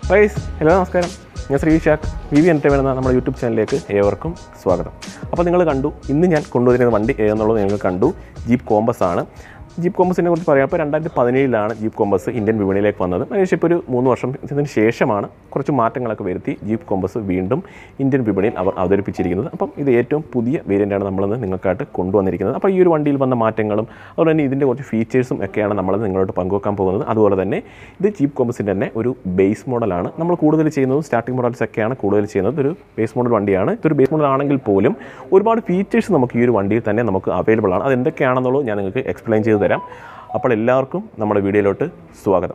guys hello നമസ്കാരം ഞാൻ ശ്രീ ഷാക്ക് വി വി എൻ്റർടൈൻമെൻറ്റ് എന്ന നമ്മുടെ യൂട്യൂബ് ചാനലിലേക്ക് ഏവർക്കും സ്വാഗതം അപ്പോൾ നിങ്ങൾ കണ്ടു ഇന്ന് ഞാൻ കൊണ്ടുവരുന്ന വണ്ടി ഏതെന്നുള്ളത് നിങ്ങൾ കണ്ടു ജീപ്പ് കോമ്പസ് ആണ് ജീപ്പ് കോമ്പസിനെ കുറിച്ച് പറയാം അപ്പോൾ രണ്ടായിരത്തി പതിനേഴിലാണ് ജീപ്പ് കോമ്പസ് ഇന്ത്യൻ വിപണിയിലേക്ക് വന്നത് ഏകദേശം ഇപ്പോൾ ഒരു മൂന്ന് വർഷത്തിന് ശേഷമാണ് കുറച്ച് മാറ്റങ്ങളൊക്കെ വരുത്തി ജീപ്പ് കോമ്പസ് വീണ്ടും ഇന്ത്യൻ വിപണിയിൽ അവർ അവതരിപ്പിച്ചിരിക്കുന്നത് അപ്പം ഇത് ഏറ്റവും പുതിയ വേരിയൻ്റാണ് നമ്മളിന്ന് നിങ്ങൾക്കായിട്ട് കൊണ്ടുവന്നിരിക്കുന്നത് അപ്പോൾ ഈ ഒരു വണ്ടിയിൽ വന്ന മാറ്റങ്ങളും അതുപോലെ തന്നെ ഇതിൻ്റെ കുറച്ച് ഫീച്ചേഴ്സും ഒക്കെയാണ് നമ്മൾ നിങ്ങളോട് പങ്കുവെക്കാൻ പോകുന്നത് അതുപോലെ തന്നെ ഇത് ജീപ്പ് കോമ്പസിൻ്റെ തന്നെ ഒരു ബേസ് മോഡലാണ് നമ്മൾ കൂടുതൽ ചെയ്യുന്നത് സ്റ്റാർട്ടിംഗ് മോഡൽസ് ഒക്കെയാണ് കൂടുതൽ ചെയ്യുന്നത് ഒരു ബേസ് മോഡൽ വണ്ടിയാണ് ഇതൊരു ബേസ് മോഡൽ ആണെങ്കിൽ പോലും ഒരുപാട് ഫീച്ചേഴ്സ് നമുക്ക് ഈ ഒരു വണ്ടിയിൽ തന്നെ നമുക്ക് അവൈലബിൾ ആണ് അത് എന്തൊക്കെയാണെന്നുള്ളത് ഞാൻ നിങ്ങൾക്ക് എക്സ്പ്ലെയിൻ ചെയ്ത് തരാം അപ്പോൾ എല്ലാവർക്കും നമ്മുടെ വീഡിയോയിലോട്ട് സ്വാഗതം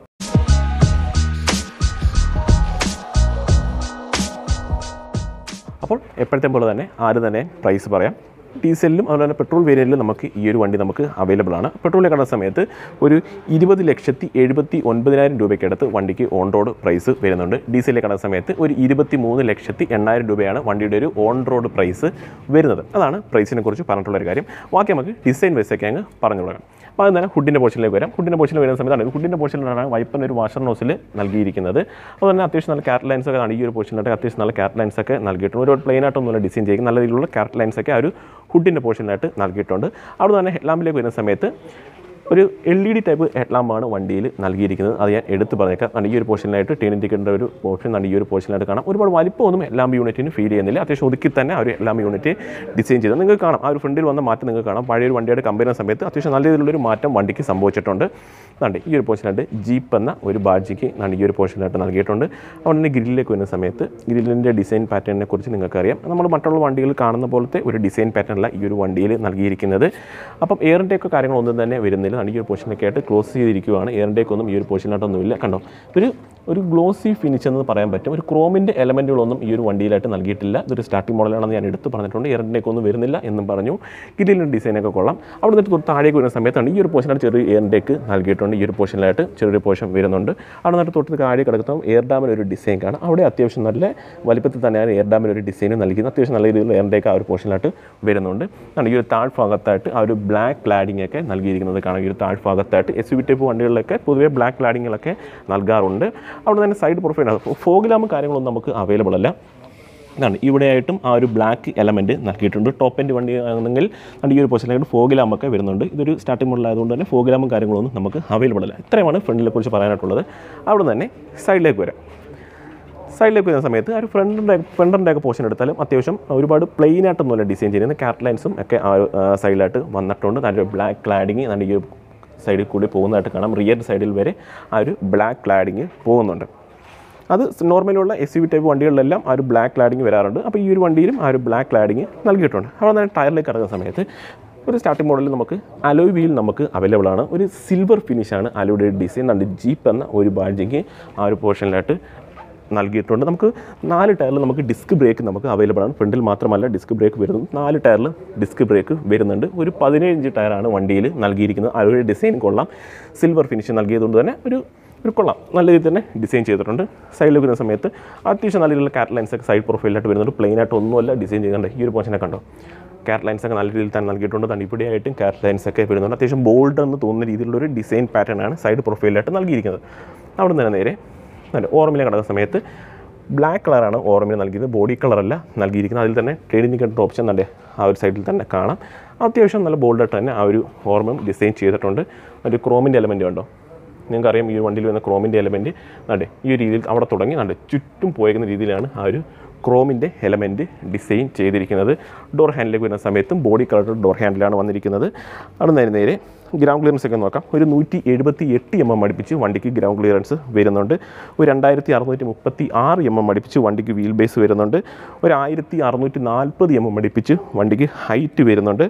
അപ്പോൾ എപ്പോഴത്തെ പോലെ തന്നെ ആദ്യം തന്നെ പ്രൈസ് പറയാം ഡീസലിലും അതുപോലെ തന്നെ പെട്രോൾ വേരിയൻറ്റിലും നമുക്ക് ഈ ഒരു വണ്ടി നമുക്ക് അവൈലബിൾ ആണ് പെട്രോളിൽ കണ്ട സമയത്ത് ഒരു ഇരുപത് ലക്ഷത്തി എഴുപത്തി ഒൻപതിനായിരം രൂപയ്ക്കടുത്ത് വണ്ടിക്ക് ഓൺ റോഡ് പ്രൈസ് വരുന്നുണ്ട് ഡീസലിൽ കണ്ട സമയത്ത് ഒരു ഇരുപത്തി മൂന്ന് ലക്ഷത്തി എണ്ണായിരം രൂപയാണ് വണ്ടിയുടെ ഒരു ഓൺ റോഡ് പ്രൈസ് വരുന്നത് അതാണ് പ്രൈസിനെ കുറിച്ച് പറഞ്ഞിട്ടുള്ള ഒരു കാര്യം ബാക്കി നമുക്ക് ഡിസൈൻ വൈസൊക്കെ അങ്ങ് പറഞ്ഞു തുടങ്ങാം അപ്പോൾ അത് തന്നെ ഹുഡിൻ്റെ പോർഷനിലേക്ക് വരാം ഹുഡിൻ്റെ പോർഷനിൽ വരുന്ന സമയത്താണ് ഹുഡിൻ്റെ പോർഷനിലാണ് വൈപ്പിന് ഒരു വാഷർ നോസിൽ നൽകിയിരിക്കുന്നത് അതുപോലെ തന്നെ അത്യാവശ്യം നല്ല ക്യാരറ്റ് ലൈൻസ് ഒക്കെ ആണ് ഈ ഒരു പോർഷനിലായിട്ട് അത്യാവശ്യം നല്ല ക്യാരറ്റ് ലൈൻസ് ഒക്കെ നൽകിയിട്ടുണ്ട് ഒരുപാട് പ്ലെയിൻ ആയിട്ടൊന്നുമില്ല ഡിസൈൻ ചെയ്യും നല്ല രീതിയിലുള്ള ക്യാരറ്റ് ലൈൻസ് ഒക്കെ ആ ഒരു ഹുഡിൻ്റെ പോർഷനിലായിട്ട് നൽകിയിട്ടുണ്ട് അവിടെ തന്നെ ഹെഡ്ലാമ്പിലേക്ക് വരുന്ന സമയത്ത് ഒരു എൽ ഇ ഡി ടൈപ്പ് ഹെഡ്ലാമ്പാണ് വണ്ടിയിൽ നൽകിയിരിക്കുന്നത് അത് ഞാൻ എടുത്ത് പറഞ്ഞേക്കാം കാരണം ഈ ഒരു പോർഷനിലായിട്ട് ടീൻ ഇൻഡിക്കേറ്ററിൻ്റെ ഒരു പോർഷൻ ആണ് ഈ ഒരു പോർഷനിലായിട്ട് കാണാം ഒരുപാട് വലിപ്പമൊന്നും ഹെഡ്ലാമ്പ് യൂണിറ്റിന് ഫീൽ ചെയ്യുന്നില്ല അത്യാവശ്യം ഒതുക്കി തന്നെ ആ ഒരു ഹെഡ്ലാമ്പ് യൂണിറ്റ് ഡിസൈൻ ചെയ്തത് നിങ്ങൾക്ക് കാണാം ആ ഒരു ഫ്രണ്ടിൽ വന്ന മാറ്റം നിങ്ങൾക്ക് കാണാം പഴയ ഒരു വണ്ടിയുടെ കമ്പയർ ചെയ്യുന്ന സമയത്ത് അത്യാവശ്യം നല്ല രീതിയിലുള്ളൊരു മാറ്റം വണ്ടിക്ക് സംഭവിച്ചിട്ടുണ്ട് അതുകൊണ്ട് ഈ ഒരു പോർഷനായിട്ട് ജീപ്പ് എന്ന ഒരു ബാഡ്ജിക്ക് ആണ് ഈ ഒരു പോർഷനായിട്ട് നൽകിയിട്ടുണ്ട് അതുകൊണ്ട് തന്നെ ഗ്രില്ലിലേക്ക് വരുന്ന സമയത്ത് ഗ്രില്ലിൻ്റെ ഡിസൈൻ പാറ്റേണിനെ കുറിച്ച് നിങ്ങൾക്കറിയാം നമ്മൾ മറ്റുള്ള വണ്ടികൾ കാണുന്ന പോലത്തെ ഒരു ഡിസൈൻ പാറ്റേണല്ല ഈ ഒരു വണ്ടിയിൽ നൽകിയിരിക്കുന്നത് അപ്പം എയറിൻ്റെ ഒക്കെ കാര്യങ്ങളൊന്നും തന്നെ വരുന്നില്ല ആണ് ഈ ഒരു പോർഷനൊക്കെ ആയിട്ട് ക്ലോസ് ചെയ്തിരിക്കുകയാണ് എയറിൻ്റെ ഒന്നും ഈ ഒരു പോർഷനായിട്ടൊന്നുമില്ല കണ്ടോ ഒരു ഒരു ഗ്ലോസി ഫിനിഷ് എന്ന് പറയാൻ പറ്റും ഒരു ക്രോമിൻ്റെ എലമെൻറ്റുകളൊന്നും ഈ ഒരു വണ്ടിയിലായിട്ട് നൽകിയിട്ടില്ല ഇതൊരു സ്റ്റാർട്ടിംഗ് മോഡലാണെന്ന് ഞാൻ എടുത്ത് പറഞ്ഞിട്ടുണ്ട് എയറിൻ്റെ ഒന്നും വരുന്നില്ല എന്നും പറഞ്ഞു ഗ്രില്ലിൻ്റെ ഡിസൈനൊക്കെ കൊള്ളാം അവിടെ നിന്ന് തൊട്ട് താഴേക്ക് വരുന്ന സമയത്താണ് ഈ ഒരു പോർഷനായിട്ട് ചെറിയ എയറിൻ്റെക്ക് നൽകിയിട്ടുണ്ട് ഈ ഒരു പോർഷനിലായിട്ട് ചെറിയൊരു പോർഷൻ വരുന്നുണ്ട് അവിടെ നിന്ന് തൊട്ട് താഴെ കിടക്കുന്ന എയർ ഡാമിന് ഒരു ഡിസൈൻ കാണാം അവിടെ അത്യാവശ്യം നല്ല വലിപ്പത്തിൽ തന്നെയാണ് എയർ ഡാമിന് ഒരു ഡിസൈൻ നൽകിയത് അത്യാവശ്യം നല്ല രീതിയിൽ എയറിൻ്റെക്ക് ആ ഒരു പോർഷനിലായിട്ട് വരുന്നുണ്ട് ആണ് ഈ ഒരു താഴ്ഭാഗത്തായിട്ട് ആ ഒരു ബ്ലാക്ക് ക്ലാഡിംഗ് ഒക്കെ നൽകിയിരിക്കുന്നത് കാണാം ഈ ഒരു താഴ്ഭാഗത്തായിട്ട് എസ് വി ടൈപ്പ് വണ്ടികളിലൊക്കെ പൊതുവേ ബ്ലാക്ക് ക്ലാഡിങ്ങുകളൊക്കെ നൽകാറുണ്ട് അവിടെ തന്നെ സൈഡ് പ്രൊഫൈലാണ് ഫോഗിലാമ്പ് കാര്യങ്ങളൊന്നും നമുക്ക് അവൈലബിൾ അല്ല ഇതാണ് ഇവിടെയായിട്ടും ആ ഒരു ബ്ലാക്ക് എലമെൻറ്റ് നൽകിയിട്ടുണ്ട് ടോപ്പ് എൻഡ് വണ്ടി ആണെങ്കിൽ ഈ ഒരു പൊസിഷനിലായിട്ട് ഫോഗിലാമ്പൊക്കെ വരുന്നുണ്ട് ഇതൊരു സ്റ്റാർട്ടിംഗ് മോഡൽ ആയതുകൊണ്ട് തന്നെ ഫോഗിലാമ്പും കാര്യങ്ങളൊന്നും നമുക്ക് അവൈലബിൾ അല്ല ഇത്രയുമാണ് ഫ്രണ്ടിനെ കുറിച്ച് പറയാനായിട്ടുള്ളത് അവിടെ തന്നെ സൈഡിലേക്ക് വരാം സൈഡിലേക്ക് വരുന്ന സമയത്ത് ആ ഒരു ഫ്രണ്ടിൻ്റെ ഫ്രണ്ടിൻ്റെ ഒക്കെ പോർഷൻ എടുത്താലും അത്യാവശ്യം ഒരുപാട് പ്ലെയിൻ ആയിട്ടൊന്നുമല്ല ഡിസൈൻ ചെയ്യുന്നത് ക്യാറ്റ് ലൈൻസും ഒക്കെ ആ ഒരു സൈഡിലായിട്ട് വന്നിട്ടുണ്ട് നല്ലൊരു ബ്ലാക്ക് ക്ലാഡിങ് നല്ല ഈ ഒരു സൈഡിൽ കൂടി പോകുന്നതായിട്ട് കാണാം റിയർ സൈഡിൽ വരെ ആ ഒരു ബ്ലാക്ക് ക്ലാഡിങ് പോകുന്നുണ്ട് അത് നോർമലുള്ള എസ് യു ടൈപ്പ് വണ്ടികളിലെല്ലാം ആ ഒരു ബ്ലാക്ക് ക്ലാഡിങ് വരാറുണ്ട് അപ്പോൾ ഈ ഒരു വണ്ടിയിലും ആ ഒരു ബ്ലാക്ക് ക്ലാഡിങ് നൽകിയിട്ടുണ്ട് അവിടെ തന്നെ ടയറിലേക്ക് ഇറങ്ങുന്ന സമയത്ത് ഒരു സ്റ്റാർട്ടിംഗ് മോഡലിൽ നമുക്ക് അലോയ് വീൽ നമുക്ക് അവൈലബിൾ ആണ് ഒരു സിൽവർ ഫിനിഷാണ് അലോയുടെ ഡിസൈൻ ഉണ്ട് ജീപ്പ് എന്ന ഒരു ബാഡ്ജിങ് ആ ഒരു പോർഷനിലായിട്ട് നൽകിയിട്ടുണ്ട് നമുക്ക് നാല് ടയറിൽ നമുക്ക് ഡിസ്ക് ബ്രേക്ക് നമുക്ക് അവൈലബിൾ ആണ് ഫ്രണ്ടിൽ മാത്രമല്ല ഡിസ്ക് ബ്രേക്ക് വരുന്നത് നാല് ടയറിൽ ഡിസ്ക് ബ്രേക്ക് വരുന്നുണ്ട് ഒരു പതിനേഴ് ഇഞ്ച് ടയറാണ് വണ്ടിയിൽ നൽകിയിരിക്കുന്നത് അലോയുടെ ഡിസൈൻ കൊള്ളാം സിൽവർ ഫിനിഷ് നൽകിയതുകൊണ്ട് തന്നെ ഒരു ഒരു കൊള്ളാം നല്ല രീതിയിൽ തന്നെ ഡിസൈൻ ചെയ്തിട്ടുണ്ട് സൈഡിൽ വരുന്ന സമയത്ത് അത്യാവശ്യം നല്ല രീതിയിലുള്ള കാറ്റ് ലൈൻസ് ഒക്കെ സൈഡ് പ്രൊഫൈലായിട്ട് വരുന്നുണ്ട് പ്ലെയിൻ ആയിട്ട് ഒന്നുമല്ല ഡിസൈൻ ചെയ്യുന്നുണ്ട് ഈ ഒരു പോർഷനെ കണ്ടോ കാറ്റ് ലൈൻസ് ഒക്കെ നല്ല രീതിയിൽ തന്നെ നൽകിയിട്ടുണ്ട് തണിപ്പിടിയായിട്ടും കാറ്റ് ലൈൻസ് ഒക്കെ വരുന്നുണ്ട് അത്യാവശ്യം ബോൾഡ് എന്ന് തോന്നുന്ന രീതിയിലുള്ള ഒരു ഡിസൈൻ പാറ്റേൺ ആണ് സൈഡ് പ്രൊഫൈലായിട്ട് നൽകിയിരിക്കുന്നത് അവിടെ നിന്ന് നേരെ നല്ല ഓർമ്മിലെ കിടക്കുന്ന സമയത്ത് ബ്ലാക്ക് കളറാണ് ഓർമ്മിന് നൽകിയത് ബോഡി കളറല്ല നൽകിയിരിക്കുന്നത് അതിൽ തന്നെ ട്രേഡിംഗ് കണ്ട ഓപ്ഷൻ നല്ല ആ ഒരു സൈഡിൽ തന്നെ കാണാം അത്യാവശ്യം നല്ല ബോൾഡായിട്ട് തന്നെ ആ ഒരു ഓർമ്മ ഡിസൈൻ ചെയ്തിട്ടുണ്ട് ഒരു ക്രോമിൻ്റെ എലമെൻറ്റ് ഉണ്ടോ നിങ്ങൾക്കറിയാം ഈ വണ്ടിയിൽ വരുന്ന ക്രോമിൻ്റെ എലമെൻറ്റ് അതെ ഈ ഒരു രീതിയിൽ അവിടെ തുടങ്ങി നല്ല ചുറ്റും പോയേക്കുന്ന രീതിയിലാണ് ആ ഒരു ക്രോമിൻ്റെ എലമെൻറ്റ് ഡിസൈൻ ചെയ്തിരിക്കുന്നത് ഡോർ ഹാൻഡിലേക്ക് വരുന്ന സമയത്തും ബോഡി കളർ ഡോർ ഹാൻഡിലാണ് വന്നിരിക്കുന്നത് അവിടെ നേരെ നേരെ ഗ്രൗണ്ട് ക്ലിയറൻസ് ഒക്കെ നോക്കാം ഒരു നൂറ്റി എഴുപത്തി എട്ട് എം എം അടുപ്പിച്ച് വണ്ടിക്ക് ഗ്രൗണ്ട് ക്ലിയറൻസ് വരുന്നുണ്ട് ഒരു രണ്ടായിരത്തി അറുന്നൂറ്റി മുപ്പത്തി ആറ് എം എം അടുപ്പിച്ച് വണ്ടിക്ക് വീൽ ബേസ് വരുന്നുണ്ട് ഒരു ആയിരത്തി അറുന്നൂറ്റി നാൽപ്പത് എം എം അടുപ്പിച്ച് വണ്ടിക്ക് ഹൈറ്റ് വരുന്നുണ്ട്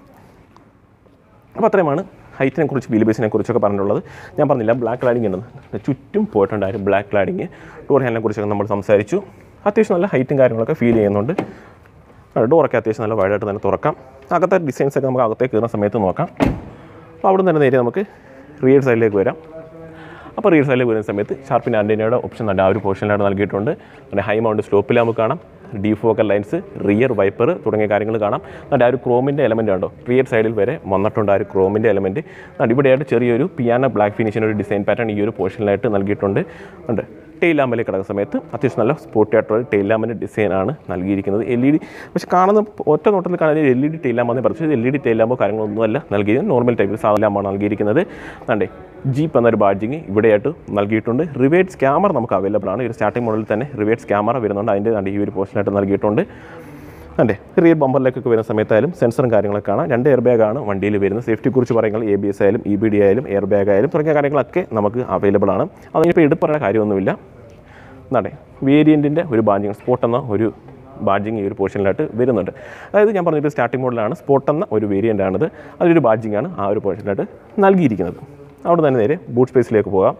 അപ്പോൾ അത്രയുമാണ് ഹൈറ്റിനെ കുറിച്ച് വീൽ ബേസിനെ കുറിച്ചൊക്കെ പറഞ്ഞിട്ടുള്ളത് ഞാൻ പറഞ്ഞില്ല ബ്ലാക്ക് ക്ലാഡിങ് ഉണ്ടെന്ന് ചുറ്റും പോയിട്ടുണ്ടായിരുന്നു ബ്ലാക്ക് ക്ലാഡിങ് ഡോർ ഹാൻഡിനെ കുറിച്ചൊക്കെ നമ്മൾ സംസാരിച്ചു അത്യാവശ്യം നല്ല ഹൈറ്റും കാര്യങ്ങളൊക്കെ ഫീൽ ചെയ്യുന്നുണ്ട് ഡോറൊക്കെ അത്യാവശ്യം നല്ല വൈഡായിട്ട് തന്നെ തുറക്കാം അകത്തെ ഡിസൈൻസ് ഒക്കെ നമുക്ക് അകത്തേക്ക് കയറുന്ന സമയത്ത് നോക്കാം അപ്പോൾ അവിടെ നിന്ന് തന്നെ നേരെ നമുക്ക് റിയർ സൈഡിലേക്ക് വരാം അപ്പോൾ റിയർ സൈഡിലേക്ക് വരുന്ന സമയത്ത് ഷാർപ്പിൻ ആൻറ്റീനയുടെ ഓപ്ഷൻ നല്ല ആ ഒരു പോർഷനിലായിട്ട് നൽകിയിട്ടുണ്ട് പിന്നെ ഹൈ മൗണ്ട് സ്ലോപ്പിൽ നമുക്ക് കാണാം ഡീഫോക്കൽ ലൈൻസ് റിയർ വൈപ്പർ തുടങ്ങിയ കാര്യങ്ങൾ കാണാം എന്നിട്ട് ആ ഒരു ക്രോമിൻ്റെ എലമെൻ്റ് ഉണ്ടോ റിയർ സൈഡിൽ വരെ വന്നിട്ടുണ്ട് ആ ഒരു ക്രോമിൻ്റെ എലമെൻറ്റ് ഇവിടെയായിട്ട് ചെറിയൊരു പിയാനോ ബ്ലാക്ക് ഫിനിഷിൻ്റെ ഒരു ഡിസൈൻ പാറ്റേൺ ഈ ഒരു പോർഷനിലായിട്ട് നൽകിയിട്ടുണ്ട് ഉണ്ട് ടെയിൽ ലാമ്പിലേക്ക് കിടക്കുന്ന സമയത്ത് അത്യാവശ്യം നല്ല സ്പോർട്ടി ആയിട്ടുള്ള ടെയിൽ ലാമ്പിൻ്റെ ഡിസൈനാണ് നൽകിയിരിക്കുന്നത് എൽ ഇ ഡി പക്ഷേ കാണുന്ന ഒറ്റ നോട്ടത്തിൽ കാണുന്നത് എൽ ഇ ഡി ടെയിൽ ലാമ്പാന്ന് പക്ഷേ എൽ ഇ ഡി ടെയിൽ ലാമ്പോ കാര്യങ്ങളൊന്നുമല്ല നൽകിയിരിക്കുന്നത് നോർമൽ ടൈപ്പ് സാധാ ലാമ്പാണ് നൽകിയിരിക്കുന്നത് അതെ ജീപ്പ് എന്നൊരു ബാഡ്ജിങ് ഇവിടെയായിട്ട് നൽകിയിട്ടുണ്ട് റിവേറ്റ്സ് ക്യാമറ നമുക്ക് അവൈലബിൾ ആണ് ഈ ഒരു സ്റ്റാർട്ടിംഗ് മോഡലിൽ തന്നെ റിവേറ്റ്സ് ക്യാമറ വരുന്നുണ്ട് അതിൻ്റെ ദാണ്ട് ഈ ഒരു പോർഷനായിട്ട് നൽകിയിട്ടുണ്ട് അതെ റിയർ ബമ്പറിലേക്കൊക്കെ വരുന്ന സമയത്തായാലും സെൻസറും കാര്യങ്ങളൊക്കെ കാണാം രണ്ട് എയർ ബാഗാണ് വണ്ടിയിൽ വരുന്നത് സേഫ്റ്റിയെ കുറിച്ച് പറയുമ്പോൾ എ ബി എസ് ആയാലും ഇ ബി ഡി ആയാലും എയർ ബാഗ് ആയാലും തുടങ്ങിയ കാര്യങ്ങളൊക്കെ നമുക്ക് അവൈലബിൾ ആണ് അതിനിപ്പോൾ എടുത്ത് പറയുന്ന കാര്യമൊന്നുമില്ല എന്നാണ് വേരിയൻറ്റിൻ്റെ ഒരു ബാഡ്ജിങ് സ്പോട്ട് എന്ന ഒരു ബാഡ്ജിങ് ഈ ഒരു പോർഷനിലായിട്ട് വരുന്നുണ്ട് അതായത് ഞാൻ പറഞ്ഞിട്ട് സ്റ്റാർട്ടിംഗ് മോഡലാണ് സ്പോട്ട് എന്ന ഒരു വേരിയൻ്റ് ആണിത് അതിലൊരു ബാഡ്ജിങ് ആണ് ആ ഒരു പോർഷനിലായിട്ട് നൽകിയിരിക്കുന്നത് അവിടെ തന്നെ നേരെ ബൂട്ട് സ്പേസിലേക്ക് പോകാം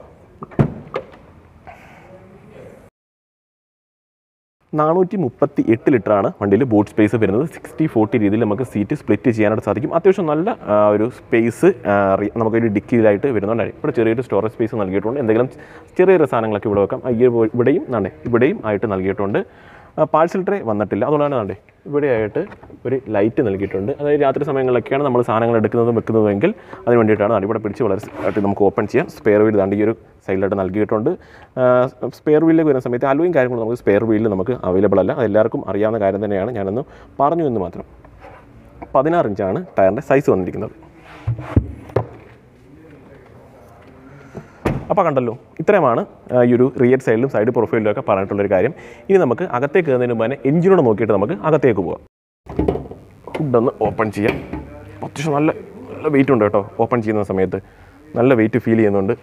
നാനൂറ്റി മുപ്പത്തി എട്ട് ലിറ്ററാണ് വണ്ടിയിൽ ബൂട്ട് സ്പേസ് വരുന്നത് സിക്സ്റ്റി ഫോർട്ടി രീതിയിൽ നമുക്ക് സീറ്റ് സ്പ്ലിറ്റ് ചെയ്യാനായിട്ട് സാധിക്കും അത്യാവശ്യം നല്ല ആ, ഒരു സ്പേസ് നമുക്കൊരു ഡിക്കിയിലായിട്ട് വരുന്നുണ്ട് ഇവിടെ ചെറിയൊരു സ്റ്റോറേജ് സ്പേസ് നൽകിയിട്ടുണ്ട് എന്തെങ്കിലും ചെറിയ സാധനങ്ങളൊക്കെ ഇവിടെ വെക്കാം ഈ ഒരു ഇവിടെയും നാണ്ടേ ഇവിടെയും ആയിട്ട് നൽകിയിട്ടുണ്ട് പാഴ്സൽ ട്രേ വന്നിട്ടില്ല അതുകൊണ്ടാണ് നാണ്ടേ ഇവിടെയായിട്ട് ഒരു ലൈറ്റ് നൽകിയിട്ടുണ്ട് അതായത് രാത്രി സമയങ്ങളിലൊക്കെയാണ് നമ്മൾ സാധനങ്ങൾ എടുക്കുന്നതും വെക്കുന്നതുമെങ്കിൽ അതിന് വേണ്ടിയിട്ടാണ് ദാണ്ട് ഇവിടെ പിടിച്ച് വളരെ ആയിട്ട് നമുക്ക് ഓപ്പൺ ചെയ്യാം സ്പെയർ വീൽ ദാണ്ട് ഈ ഒരു സൈഡിലായിട്ട് നൽകിയിട്ടുണ്ട് സ്പെയർ വീലിലേക്ക് വരുന്ന സമയത്ത് അലോയും കാര്യങ്ങളും നമുക്ക് സ്പെയർ വീലിൽ നമുക്ക് അവൈലബിൾ അല്ല അത് എല്ലാവർക്കും അറിയാവുന്ന കാര്യം തന്നെയാണ് ഞാനൊന്ന് പറഞ്ഞു എന്ന് മാത്രം പതിനാറ് ഇഞ്ചാണ് ടയറിൻ്റെ സൈസ് വന്നിരിക്കുന്നത് അപ്പോൾ കണ്ടല്ലോ ഇത്രയുമാണ് ആ, ഈ ഒരു റിയർ സൈഡിലും സൈഡ് പ്രൊഫൈലിലും ഒക്കെ പറഞ്ഞിട്ടുള്ളൊരു കാര്യം ഇനി നമുക്ക് അകത്തേക്ക് കയറുന്നതിന് മുമ്പ് തന്നെ എഞ്ചിനോട് നോക്കിയിട്ട് നമുക്ക് അകത്തേക്ക് പോകാം ഫുഡൊന്ന് ഓപ്പൺ ചെയ്യാം അത്യാവശ്യം നല്ല നല്ല വെയിറ്റ് ഉണ്ട് കേട്ടോ ഓപ്പൺ ചെയ്യുന്ന സമയത്ത് നല്ല വെയിറ്റ് ഫീൽ ചെയ്യുന്നുണ്ട്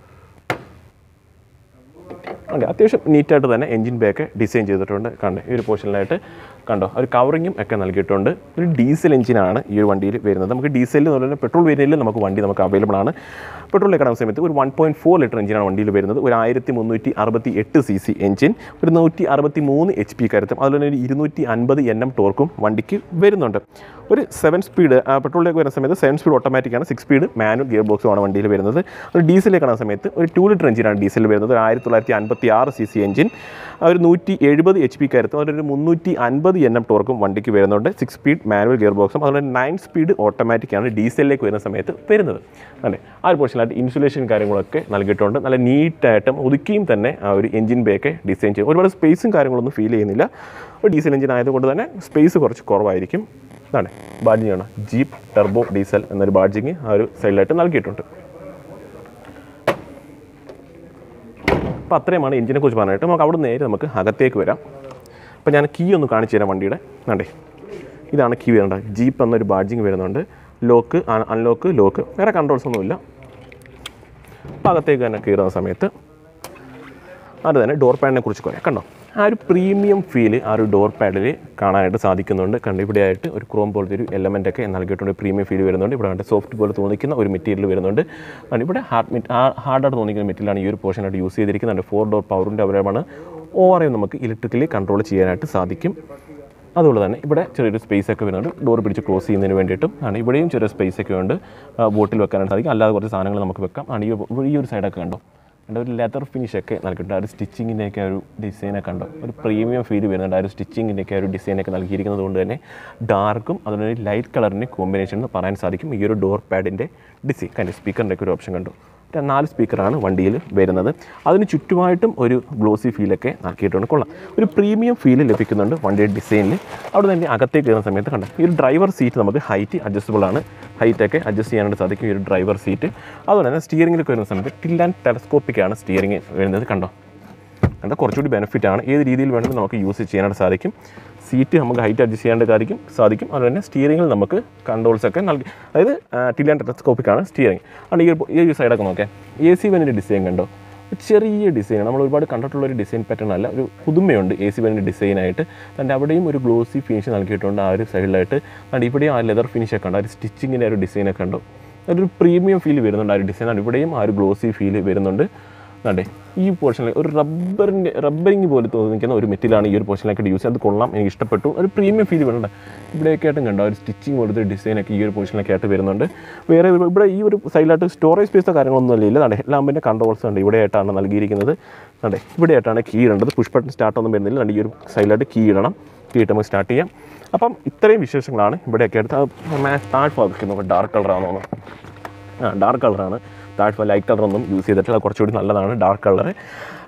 അതെ അത്യാവശ്യം നീറ്റായിട്ട് തന്നെ എഞ്ചിൻ ബേക്ക് ഡിസൈൻ ചെയ്തിട്ടുണ്ട് കണ്ടോ ഈ ഒരു പോർഷനിലായിട്ട് കണ്ടോ ഒരു കവറിങ്ങും ഒക്കെ നൽകിയിട്ടുണ്ട് ഒരു ഡീസൽ എഞ്ചിനാണ് ഈ ഒരു വണ്ടിയിൽ വരുന്നത് നമുക്ക് ഡീസലിൽ എന്ന് പറഞ്ഞാൽ പെട്രോൾ വേരിയൻറ്റിൽ നമുക്ക് വണ്ടി നമുക്ക് അവൈലബിൾ ആണ് പെട്രോളിലേക്ക് കിടന്ന സമയത്ത് ഒരു വൺ പോയിൻറ്റ് ഫോർ ലിറ്റർ എഞ്ചിനാണ് വണ്ടിയിൽ വരുന്നത് ഒരു ആയിരത്തി മുന്നൂറ്റി അറുപത്തി എട്ട് സി സി എഞ്ചിൻ ഒരു നൂറ്റി അറുപത്തി മൂന്ന് എച്ച് പി കരുത്തും അതുപോലെ തന്നെ ഒരു ഇരുന്നൂറ്റി അൻപത് എൻ എം ടോർക്കും വണ്ടിക്ക് വരുന്നുണ്ട് ഒരു സെവൻ സ്പീഡ് പെട്രോളിലേക്ക് വരുന്ന സമയത്ത് സെവൻ സ്പീഡ് ഓട്ടോമാറ്റിക്കാണ് സിക്സ് സ്പീഡ് മാനുവൽ ഗിയർ ബോക്സുമാണ് വണ്ടിയിൽ വരുന്നത് ഒരു ഡീസലിലേക്ക് കാണുന്ന സമയത്ത് ഒരു ടു ലിറ്റർ എഞ്ചിനാണ് ഡീസൽ വരുന്നത് ഒരു ആയിരത്തി തൊള്ളായിരത്തി അൻപത്തി ആറ് സി സി എഞ്ചിൻ ഒരു നൂറ്റി എഴുപത് എച്ച് പി കരുത്തും അതുപോലെ ഒരു മുന്നൂറ്റി അൻപത് എൻ എം ടോർക്കും വണ്ടിക്ക് വരുന്നുണ്ട് സിക്സ് സ്പീഡ് മാനുവൽ ഗിയർ ബോക്സും അതുപോലെ നയൻ സ്പീഡ് ഓട്ടോമാറ്റിക്കാണ് ഡീസലിലേക്ക് വരുന്ന സമയത്ത് വരുന്നത് അല്ലേ ആ ഒരു പോർഷനിലായിട്ട് ഇൻസുലേഷൻ കാര്യങ്ങളൊക്കെ നൽകിയിട്ടുണ്ട് നല്ല നീറ്റായിട്ടും ഒതുക്കിയും തന്നെ ആ ഒരു എഞ്ചിൻ ബേക്ക് ഡിസൈൻ ചെയ്യും ഒരുപാട് സ്പേസും കാര്യങ്ങളൊന്നും ഫീൽ ചെയ്യുന്നില്ല ഒരു ഡീസൽ എഞ്ചിൻ ആയതുകൊണ്ട് തന്നെ സ്പേസ് കുറച്ച് കുറവായിരിക്കും ഇതാണ് ബാഡ്ജിങ്ങാണ് ജീപ്പ് ടെർബോ ഡീസൽ എന്നൊരു ബാഡ്ജിങ് ആ ഒരു സൈഡിലായിട്ട് നൽകിയിട്ടുണ്ട് അപ്പോൾ അത്രയുമാണ് എഞ്ചിനെ കുറിച്ച് പറഞ്ഞിട്ട് നമുക്ക് അവിടെ നേരെ നമുക്ക് അകത്തേക്ക് വരാം അപ്പോൾ ഞാൻ കീ ഒന്ന് കാണിച്ചു തരാം വണ്ടിയുടെ വേണ്ടേ ഇതാണ് കീ വരേണ്ടത് ജീപ്പ് എന്നൊരു ബാഡ്ജിങ് വരുന്നുണ്ട് ലോക്ക് അൺലോക്ക് ലോക്ക് വേറെ കൺട്രോൾസ് ഒന്നുമില്ല അപ്പോൾ അകത്തേക്ക് തന്നെ കയറുന്ന സമയത്ത് അത് തന്നെ ഡോർ പാഡിനെ കുറിച്ച് പറയാം കണ്ടോ ആ ഒരു പ്രീമിയം ഫീൽ ആ ഒരു ഡോർ പാഡിൽ കാണാനായിട്ട് സാധിക്കുന്നുണ്ട് കണ്ട് ഇവിടെയായിട്ട് ഒരു ക്രോം പോലത്തെ ഒരു എലമെൻ്റ് ഒക്കെ നൽകിയിട്ടുണ്ട് പ്രീമിയം ഫീൽ വരുന്നുണ്ട് ഇവിടെ കണ്ട് സോഫ്റ്റ് പോലെ തോന്നിക്കുന്ന ഒരു മെറ്റീരിയൽ വരുന്നുണ്ട് ആണ് ഇവിടെ ഹാർഡ് മെറ്റ് ഹാർഡായിട്ട് തോന്നിക്കുന്ന മെറ്റീരിയലാണ് ഈ ഒരു പോർഷനായിട്ട് യൂസ് ചെയ്തിരിക്കുന്നുണ്ട് ഫോർ ഡോർ പവറിൻ്റെ അവരമാണ് ഓവറേയും നമുക്ക് ഇലക്ട്രിക്കലി കൺട്രോൾ ചെയ്യാനായിട്ട് സാധിക്കും അതുപോലെ തന്നെ ഇവിടെ ചെറിയൊരു സ്പേസ് ഒക്കെ വരുന്നുണ്ട് ഡോർ പിടിച്ച് ക്ലോസ് ചെയ്യുന്നതിന് വേണ്ടിയിട്ടും ആണ് ഇവിടെയും ചെറിയ സ്പേസ് ഒക്കെ ഉണ്ട് ബോട്ടിൽ വെക്കാനായിട്ട് സാധിക്കും അല്ലാതെ കുറച്ച് സാധനങ്ങൾ നമുക്ക് വെക്കാം ആണ് ഈ ഒരു- ഈ ഒരു സൈഡൊക്കെ കണ്ടോ അതിൻ്റെ ഒരു ലെതർ ഫിനിഷ് ഒക്കെ നൽകിയിട്ടുണ്ട് ആ ഒരു സ്റ്റിച്ചിങ്ങിൻ്റെയൊക്കെ ഒരു ഡിസൈനൊക്കെ കണ്ടോ ഒരു പ്രീമിയം ഫീൽ വരുന്നുണ്ട് ആ ഒരു സ്റ്റിച്ചിങ്ങിൻ്റെയൊക്കെ ഒരു ഡിസൈനൊക്കെ നൽകിയിരിക്കുന്നത് കൊണ്ട് തന്നെ ഡാർക്കും അതുപോലെ ലൈറ്റ് കളറിൻ്റെ കോമ്പിനേഷൻ എന്ന് പറയാൻ സാധിക്കും ഈ ഒരു ഡോർ പാഡിൻ്റെ ഡിസൈൻ കണ്ടു സ്പീക്കറിൻ്റെ ഒക്കെ ഒരു ഓപ്ഷൻ കണ്ടു ഒരു നാല് സ്പീക്കറാണ് വണ്ടിയിൽ വരുന്നത് അതിന് ചുറ്റുമായിട്ടും ഒരു ഗ്ലോസി ഫീലൊക്കെ ആക്കിയിട്ടുണ്ട് കൊള്ളാം ഒരു പ്രീമിയം ഫീൽ ലഭിക്കുന്നുണ്ട് വണ്ടിയുടെ ഡിസൈനിൽ അവിടെ തന്നെ അകത്തേക്ക് കയറുന്ന സമയത്ത് കണ്ടോ ഈ ഒരു ഡ്രൈവർ സീറ്റ് നമുക്ക് ഹൈറ്റ് അഡ്ജസ്റ്റബിൾ ആണ് ഹൈറ്റൊക്കെ അഡ്ജസ്റ്റ് ചെയ്യാനായിട്ട് സാധിക്കും ഈ ഒരു ഡ്രൈവർ സീറ്റ് അതുപോലെ തന്നെ സ്റ്റിയറിംഗിലേക്ക് വരുന്ന സമയത്ത് ടിൽ ആൻഡ് ടെലസ്കോപ്പിക്കാണ് സ്റ്റിയറിംഗ് വരുന്നത് കണ്ടോ അത് കുറച്ചുകൂടി ബെനിഫിറ്റ് ആണ് ഏത് രീതിയിൽ വേണമെങ്കിലും നമുക്ക് യൂസ് ചെയ്യാനായിട്ട് സാധിക്കും സീറ്റ് നമുക്ക് ഹൈറ്റ് അഡ്ജസ്റ്റ് ചെയ്യാനായിട്ട് സാധിക്കും സാധിക്കും അതുപോലെ തന്നെ സ്റ്റിയറിംഗിൽ നമുക്ക് കൺട്രോൾസ് ഒക്കെ നൽകി അതായത് ടിലാൻ ടെലസ്കോപ്പിക്കാണ് സ്റ്റിയറിംഗ് ആണ് ഈ ഒരു ഈ ഒരു സൈഡൊക്കെ നോക്കാം എ സി വെനിൻ്റെ ഡിസൈൻ കണ്ടോ ഒരു ചെറിയ ഡിസൈൻ നമ്മൾ ഒരുപാട് കണ്ടിട്ടുള്ള ഒരു ഡിസൈൻ പാറ്റേൺ അല്ല ഒരു പുതുമയുണ്ട് എ സി വെനിൻ്റെ ഡിസൈനായിട്ട് അതിൻ്റെ അവിടെയും ഒരു ഗ്ലോസി ഫിനിഷ് നൽകിയിട്ടുണ്ട് ആ ഒരു സൈഡിലായിട്ട് അതുകൊണ്ട് ഇവിടെയും ആ ലെതർ ഫിനിഷ് ഒക്കെ ഉണ്ട് ആ ഒരു സ്റ്റിച്ചിങ്ങിൻ്റെ ഒരു ഡിസൈനൊക്കെ ഉണ്ടോ ഒരു പ്രീമിയം ഫീൽ വരുന്നുണ്ട് ആ ഒരു ഡിസൈൻ ആണ് ഇവിടെയും ആ ഒരു ഗ്ലോസി ഫീൽ വരുന്നുണ്ട് അതെ ഈ പോർഷനിൽ ഒരു റബ്ബറിൻ്റെ റബ്ബറിങ് പോലെ തോന്നിക്കുന്ന ഒരു മെറ്റീരിയലാണ് ഈ ഒരു പോർഷനിലേക്ക് യൂസ് ചെയ്ത് അത് കൊള്ളാം എനിക്ക് ഇഷ്ടപ്പെട്ടു ഒരു പ്രീമിയം ഫീൽ വരുന്നുണ്ട് ഇവിടെയൊക്കെ ആയിട്ടും കണ്ടോ ഒരു സ്റ്റിച്ചിങ് പോലത്തെ ഡിസൈനൊക്കെ ഈ ഒരു പോർഷനിലൊക്കെ ആയിട്ട് വരുന്നുണ്ട് വേറെ ഒരു- ഇവിടെ ഈ ഒരു സൈഡിലായിട്ട് സ്റ്റോറേജ് സ്പേസോ കാര്യങ്ങളൊന്നും ഇല്ല അതെ ലാമ്പിൻ്റെ കൺട്രോൾസ് ഉണ്ട് ഇവിടെയായിട്ടാണ് നൽകിയിരിക്കുന്നത് അതെ ഇവിടെയായിട്ടാണ് കീ ഇടേണ്ടത് പുഷ് ബട്ടൺ സ്റ്റാർട്ട് ഒന്നും വരുന്നില്ല അതെ ഈ ഒരു സൈഡിലായിട്ട് കീ ഇടണം കീ ഇട്ട് നമുക്ക് സ്റ്റാർട്ട് ചെയ്യാം അപ്പം ഇത്രയും വിശേഷങ്ങളാണ് ഇവിടെയൊക്കെ എടുത്ത് താഴ് ഭാഗത്ത് ഡാർക്ക് കളറാണെന്ന് ആ ഡാർക്ക് കളറാണ് താഴെ ലൈറ്റ് കളറൊന്നും യൂസ് ചെയ്തിട്ടില്ല കുറച്ചുകൂടി നല്ലതാണ് ഡാർക്ക് കളർ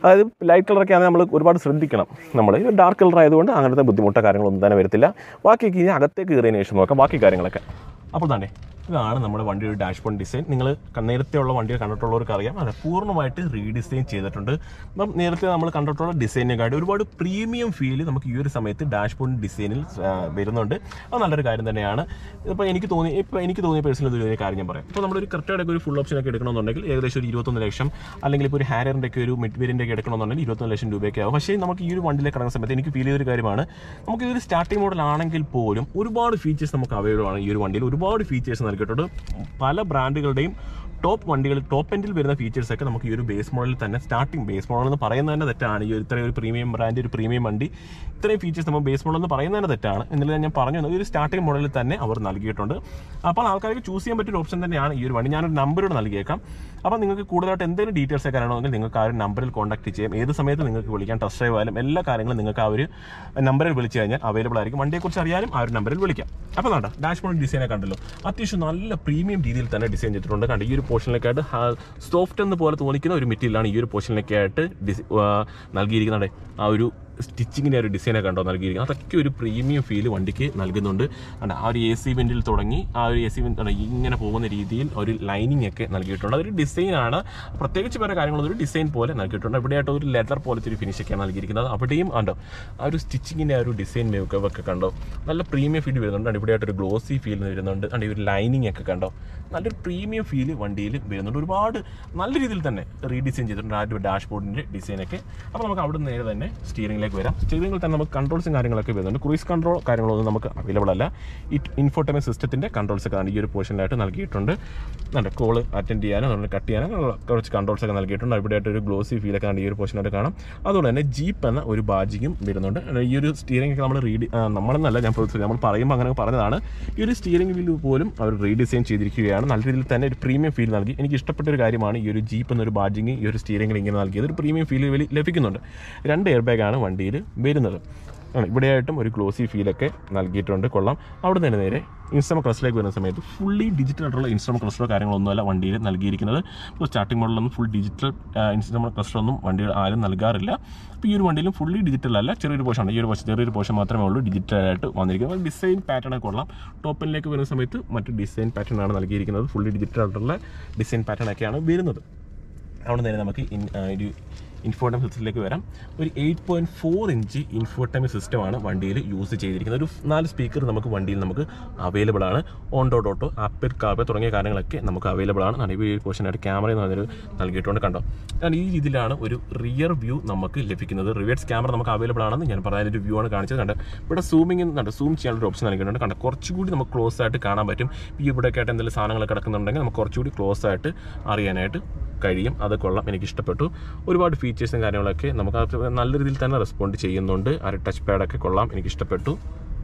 അതായത് ലൈറ്റ് കളറൊക്കെ ആണെങ്കിൽ നമ്മൾ ഒരുപാട് ശ്രദ്ധിക്കണം നമ്മൾ ഡാർക്ക് കളർ ആയതുകൊണ്ട് അങ്ങനത്തെ ബുദ്ധിമുട്ടോ കാര്യങ്ങളൊന്നും തന്നെ വരത്തില്ല ബാക്കിയൊക്കെ ഇനി അകത്തേക്ക് കയറിയതിന് ശേഷം നോക്കാം ബാക്കി കാര്യങ്ങളൊക്കെ അപ്പോൾ തന്നെ ഇതാണ് നമ്മുടെ വണ്ടിയുടെ ഡാഷ്ബോർഡ് ഡിസൈൻ നിങ്ങൾ നേരത്തെ ഉള്ള വണ്ടികൾ കണ്ടിട്ടുള്ളവർക്ക് അറിയാം അത് പൂർണ്ണമായിട്ട് റീഡിസൈൻ ചെയ്തിട്ടുണ്ട് അപ്പം നേരത്തെ നമ്മൾ കണ്ടിട്ടുള്ള ഡിസൈനിനെക്കാട്ടി ഒരുപാട് പ്രീമിയം ഫീൽ നമുക്ക് ഈ ഒരു സമയത്ത് ഡാഷ്ബോർഡ് ഡിസൈനിൽ ആ, വരുന്നുണ്ട് അത് നല്ലൊരു കാര്യം തന്നെയാണ് ഇപ്പോൾ എനിക്ക് തോന്നി ഇപ്പോൾ എനിക്ക് തോന്നിയ പേഴ്സണൽ ഒരു കാര്യം ഞാൻ പറയാം ഇപ്പോൾ നമ്മളൊരു കറക്റ്റായിട്ട് ഒരു ഫുൾ ഓപ്ഷൻ ഒക്കെ എടുക്കണമെന്നുണ്ടെങ്കിൽ ഏകദേശം ഒരു ഇരുപത്തൊന്ന് ലക്ഷം അല്ലെങ്കിൽ ഇപ്പോൾ ഒരു ഹാരിയറിൻ്റെ ഒക്കെ ഒരു മിഡ് വേരിയൻ്റ് ഒക്കെ എടുക്കണമെന്നുണ്ടെങ്കിൽ ഇരുപത്തൊന്ന് ലക്ഷം രൂപയൊക്കെ ആവും പക്ഷേ നമുക്ക് ഈ ഒരു വണ്ടിയിലേക്ക് കടക്കുന്ന സമയത്ത് എനിക്ക് ഫീൽ ചെയ്തൊരു കാര്യമാണ് നമുക്ക് ഇതൊരു സ്റ്റാർട്ടിംഗ് മോഡൽ ആണെങ്കിൽ പോലും ഒരുപാട് ഫീച്ചേഴ്സ് നമുക്ക് അവൈലബിൾ ആണ് ഈ ഒരു വണ്ടിയിൽ ഒരുപാട് ഫീച്ചേഴ്സ് നൽകിയിട്ടുണ്ട് പല ബ്രാൻഡുകളുടെയും ടോപ്പ് വണ്ടികൾ ടോപ്പ് എൻഡിൽ വരുന്ന ഫീച്ചേഴ്സ് ഒക്കെ നമുക്ക് ഈ ഒരു ബേസ് മോഡലിൽ തന്നെ സ്റ്റാർട്ടിംഗ് ബേസ് മോഡൽ എന്ന് പറയുന്നത് തന്നെ തെറ്റാണ് ഈ ഒരു ഇത്രയും ഒരു പ്രീമിയം ബ്രാൻഡ് ഒരു പ്രീമിയം വണ്ടി ഇത്രയും ഫീച്ചേഴ്സ് നമ്മൾ ബേസ് മോഡൽ എന്ന് പറയുന്നത് തന്നെ തെറ്റാണ് എന്നിട്ട് ഞാൻ പറഞ്ഞു തന്നത് ഈ ഒരു സ്റ്റാർട്ടിംഗ് മോഡലിൽ തന്നെ അവർ നൽകിയിട്ടുണ്ട് അപ്പോൾ ആൾക്കാർക്ക് ചൂസ് ചെയ്യാൻ പറ്റിയ ഓപ്ഷൻ തന്നെയാണ് ഈ ഒരു വണ്ടി ഞാനൊരു നമ്പറോട് നൽകിയേക്കാം അപ്പോൾ നിങ്ങൾക്ക് കൂടുതലായിട്ട് എന്തെങ്കിലും ഡീറ്റെയിൽസ് ഒക്കെ അറിയണമെങ്കിൽ നിങ്ങൾക്ക് ആ ഒരു നമ്പറിൽ കോൺടാക്ട് ചെയ്യാം ഏത് സമയത്ത് നിങ്ങൾക്ക് വിളിക്കാം ടെസ്റ്റ് ഡ്രൈവ് ആയാലും എല്ലാ കാര്യങ്ങളും നിങ്ങൾക്ക് ആ ഒരു നമ്പറിൽ വിളിച്ചു കഴിഞ്ഞാൽ അവൈലബിൾ ആയിരിക്കും വണ്ടിയെക്കുറിച്ച് അറിയാനും ആ ഒരു നമ്പറിൽ വിളിക്കാം അപ്പോൾ വേണ്ട ഡാഷ്ബോർഡ് ഡിസൈനെ കണ്ടല്ലോ അത്യാവശ്യം നല്ല പ്രീമിയം രീതിയിൽ തന്നെ ഡിസൈൻ ചെയ്തിട്ടുണ്ട് കണ്ട് ഈ ഒരു പോർഷനിലേക്കായിട്ട് സോഫ്റ്റ് എന്ന് പോലെ തോന്നിക്കുന്ന ഒരു മെറ്റീരിയലാണ് ഈ ഒരു പോർഷനിലേക്കായിട്ട് ഡിസ് നൽകിയിരിക്കുന്നത് ആ ഒരു സ്റ്റിച്ചിങ്ങിൻ്റെ ഒരു ഡിസൈനൊക്കെ കണ്ടോ നൽകിയിരിക്കുന്നത് അതൊക്കെ ഒരു പ്രീമിയം ഫീൽ വണ്ടിക്ക് നൽകുന്നുണ്ട് കണ്ടോ ആ ഒരു എ സി വെൻറ്റിൽ തുടങ്ങി ആ ഒരു എ സി വെന്റ് ഇങ്ങനെ പോകുന്ന രീതിയിൽ ഒരു ലൈനിങ് ഒക്കെ നൽകിയിട്ടുണ്ട് അതൊരു ഡിസൈനാണ് പ്രത്യേകിച്ച് വേറെ കാര്യങ്ങളൊന്നും ഒരു ഡിസൈൻ പോലെ നൽകിയിട്ടുണ്ട് ഇവിടെയായിട്ട് ഒരു ലെതർ പോലത്തെ ഒരു ഫിനിഷ് ഒക്കെയാണ് നൽകിയിരിക്കുന്നത് അവിടെയും കണ്ടോ ആ ഒരു സ്റ്റിച്ചിങ്ങിൻ്റെ ആ ഒരു ഡിസൈൻ മേക്കപ്പ് ഒക്കെ കണ്ടോ നല്ല പ്രീമിയം ഫീൽ വരുന്നുണ്ട് കണ്ടോ ഇവിടെയായിട്ട് ഒരു ഗ്ലോസി ഫീൽ വരുന്നുണ്ട് കണ്ടോ ഈ ഒരു ലൈനിങ് ഒക്കെ കണ്ടോ നല്ലൊരു പ്രീമിയം ഫീൽ വണ്ടിയിൽ വരുന്നുണ്ട് ഒരുപാട് നല്ല രീതിയിൽ തന്നെ റീഡിസൈൻ ചെയ്തിട്ടുണ്ട് ആ ഒരു ഡാഷ്ബോർഡിൻ്റെ ഡിസൈനൊക്കെ അപ്പോൾ നമുക്ക് അവിടെ നിന്ന് നേരെ തന്നെ സ്റ്റിയറിംഗിലേക്ക് വരാം സ്റ്റിയറിംഗിൽ തന്നെ നമുക്ക് കൺട്രോൾസും കാര്യങ്ങളൊക്കെ വരുന്നുണ്ട് ക്രൂയിസ് കൺട്രോൾ കാര്യങ്ങളൊന്നും നമുക്ക് അവൈലബിൾ അല്ല ഈ ഇൻഫോർട്ടൈൻമെന്റ് സിസ്റ്റത്തിൻ്റെ കൺട്രോൾസ് ഒക്കെ ആണ് ഈ ഒരു പോർഷനിലായിട്ട് നൽകിയിട്ടുണ്ട് നല്ല കോള് അറ്റൻഡ് ചെയ്യാനും അതുകൊണ്ട് കട്ട് ചെയ്യാനും ഉള്ള കുറച്ച് കൺട്രോൾസ് ഒക്കെ നൽകിയിട്ടുണ്ട് ഇവിടെയായിട്ട് ഒരു ഗ്ലോസി ഫീലൊക്കെ ആണ് ഈ ഒരു പോർഷനായിട്ട് കാണാം അതുകൊണ്ട് തന്നെ ജീപ്പ് എന്ന ഒരു ബാജിക്കും വരുന്നുണ്ട് ഈ ഒരു സ്റ്റിയറിംഗ് ഒക്കെ നമ്മൾ റീഡ് നമ്മളെന്നല്ല ഞാൻ പ്രൊഡ്യൂസ് നമ്മൾ പറയുമ്പോൾ അങ്ങനെ പറഞ്ഞതാണ് ഈ ഒരു സ്റ്റിയറിംഗ് വീൽ പോലും അവർ റീഡിസൈൻ ചെയ്തിരിക്കുകയാണ് നല്ല രീതിയിൽ തന്നെ ഒരു പ്രീമിയം ഫീൽ നൽകി എനിക്ക് ഇഷ്ടപ്പെട്ട ഒരു കാര്യമാണ് ഈ ഒരു ജീപ്പ് എന്നൊരു ബാജിങ് ഈ ഒരു സ്റ്റിയറിംഗിൽ ഇങ്ങനെ നൽകിയത് ഒരു പ്രീമിയം ഫീൽ ലഭിക്കുന്നുണ്ട് രണ്ട് എയർ ബാഗാണ് വണ്ടിയിൽ വരുന്നത് ആണ് ഇവിടെയായിട്ടും ഒരു ഗ്ലോസി ഫീലൊക്കെ നൽകിയിട്ടുണ്ട് കൊള്ളാം അവിടെ നിന്ന് നേരെ ഇൻസ്റ്റമ ക്ലസ്സിലേക്ക് വരുന്ന സമയത്ത് ഫുള്ളി ഡിജിറ്റൽ ആയിട്ടുള്ള ഇൻസ്റ്റമ ക്ലസ്റ്ററോ കാര്യങ്ങളൊന്നുമല്ല വണ്ടിയിൽ നൽകിയിരിക്കുന്നത് ഇപ്പോൾ സ്റ്റാർട്ടിംഗ് മോഡലൊന്നും ഫുൾ ഡിജിറ്റൽ ഇൻസ്റ്റമ ക്ലസ്റ്ററൊന്നും വണ്ടിയിൽ ആരും നൽകാറില്ല അപ്പോൾ ഈ ഒരു വണ്ടിയിലും ഫുള്ളി ഡിജിറ്റൽ അല്ല ചെറിയൊരു പോർഷൻ ഈ ഒരു പോർഷൻ ചെറിയൊരു പോർഷൻ മാത്രമേ ഉള്ളൂ ഡിജിറ്റൽ ആയിട്ട് വന്നിരിക്കുന്നത് ഡിസൈൻ പാറ്റേൺ ഒക്കെ കൊള്ളാം ടോപ്പിലേക്ക് വരുന്ന സമയത്ത് മറ്റ് ഡിസൈൻ പാറ്റേൺ ആണ് നൽകിയിരിക്കുന്നത് ഫുള്ളി ഡിജിറ്റൽ ആയിട്ടുള്ള ഡിസൈൻ പാറ്റേൺ ഒക്കെയാണ് വരുന്നത് അവിടെ നേരെ നമുക്ക് ഇൻ ആ, ഒരു ഇൻഫോട്ടൈം സിസ്റ്റത്തിലേക്ക് വരാം ഒരു eight point four inch infotainment സിസ്റ്റമാണ് വണ്ടിയിൽ യൂസ് ചെയ്തിരിക്കുന്നത് ഒരു നാല് സ്പീക്കർ നമുക്ക് വണ്ടിയിൽ നമുക്ക് അവൈലബിൾ ആണ് Android Auto Apple CarPlay തുടങ്ങിയ കാര്യങ്ങളൊക്കെ നമുക്ക് അവൈലബിൾ ആണ് ആണ് ഈ പോർഷനായിട്ട് ക്യാമറ എന്ന് പറഞ്ഞൊരു നൽകിയിട്ടുണ്ട് കണ്ടോ ഞാൻ ഈ രീതിയിലാണ് ഒരു റിയർ വ്യൂ നമുക്ക് ലഭിക്കുന്നത് റിവേഴ്സ് ക്യാമറ നമുക്ക് അവൈലബിൾ ആണെന്ന് ഞാൻ പറഞ്ഞ ഒരു വ്യൂ ആണ് കാണിച്ചത് കണ്ട് ഇവിടെ സൂമിങ് കണ്ട് സൂം ചെയ്യാനുള്ള ഒരു ഓപ്ഷൻ നൽകിയിട്ടുണ്ട് കണ്ട കുറച്ചുകൂടി നമുക്ക് ക്ലോസ് ആയിട്ട് കാണാൻ പറ്റും ഈ ഇവിടെയൊക്കെ ആയിട്ട് എന്തെങ്കിലും സാധനങ്ങൾ കിടക്കുന്നുണ്ടെങ്കിൽ നമുക്ക് കുറച്ചുകൂടി ക്ലോസ് ആയിട്ട് അറിയാനായിട്ട് കഴിയും അത് കൊള്ളാം എനിക്ക് ഇഷ്ടപ്പെട്ടു ഒരുപാട് ഫീച്ചേഴ്സും കാര്യങ്ങളൊക്കെ നമുക്ക് അത് നല്ല രീതിയിൽ തന്നെ റെസ്പോണ്ട് ചെയ്യുന്നുണ്ട് ആ ഒരു ടച്ച് പാഡൊക്കെ കൊള്ളാം എനിക്ക് ഇഷ്ടപ്പെട്ടു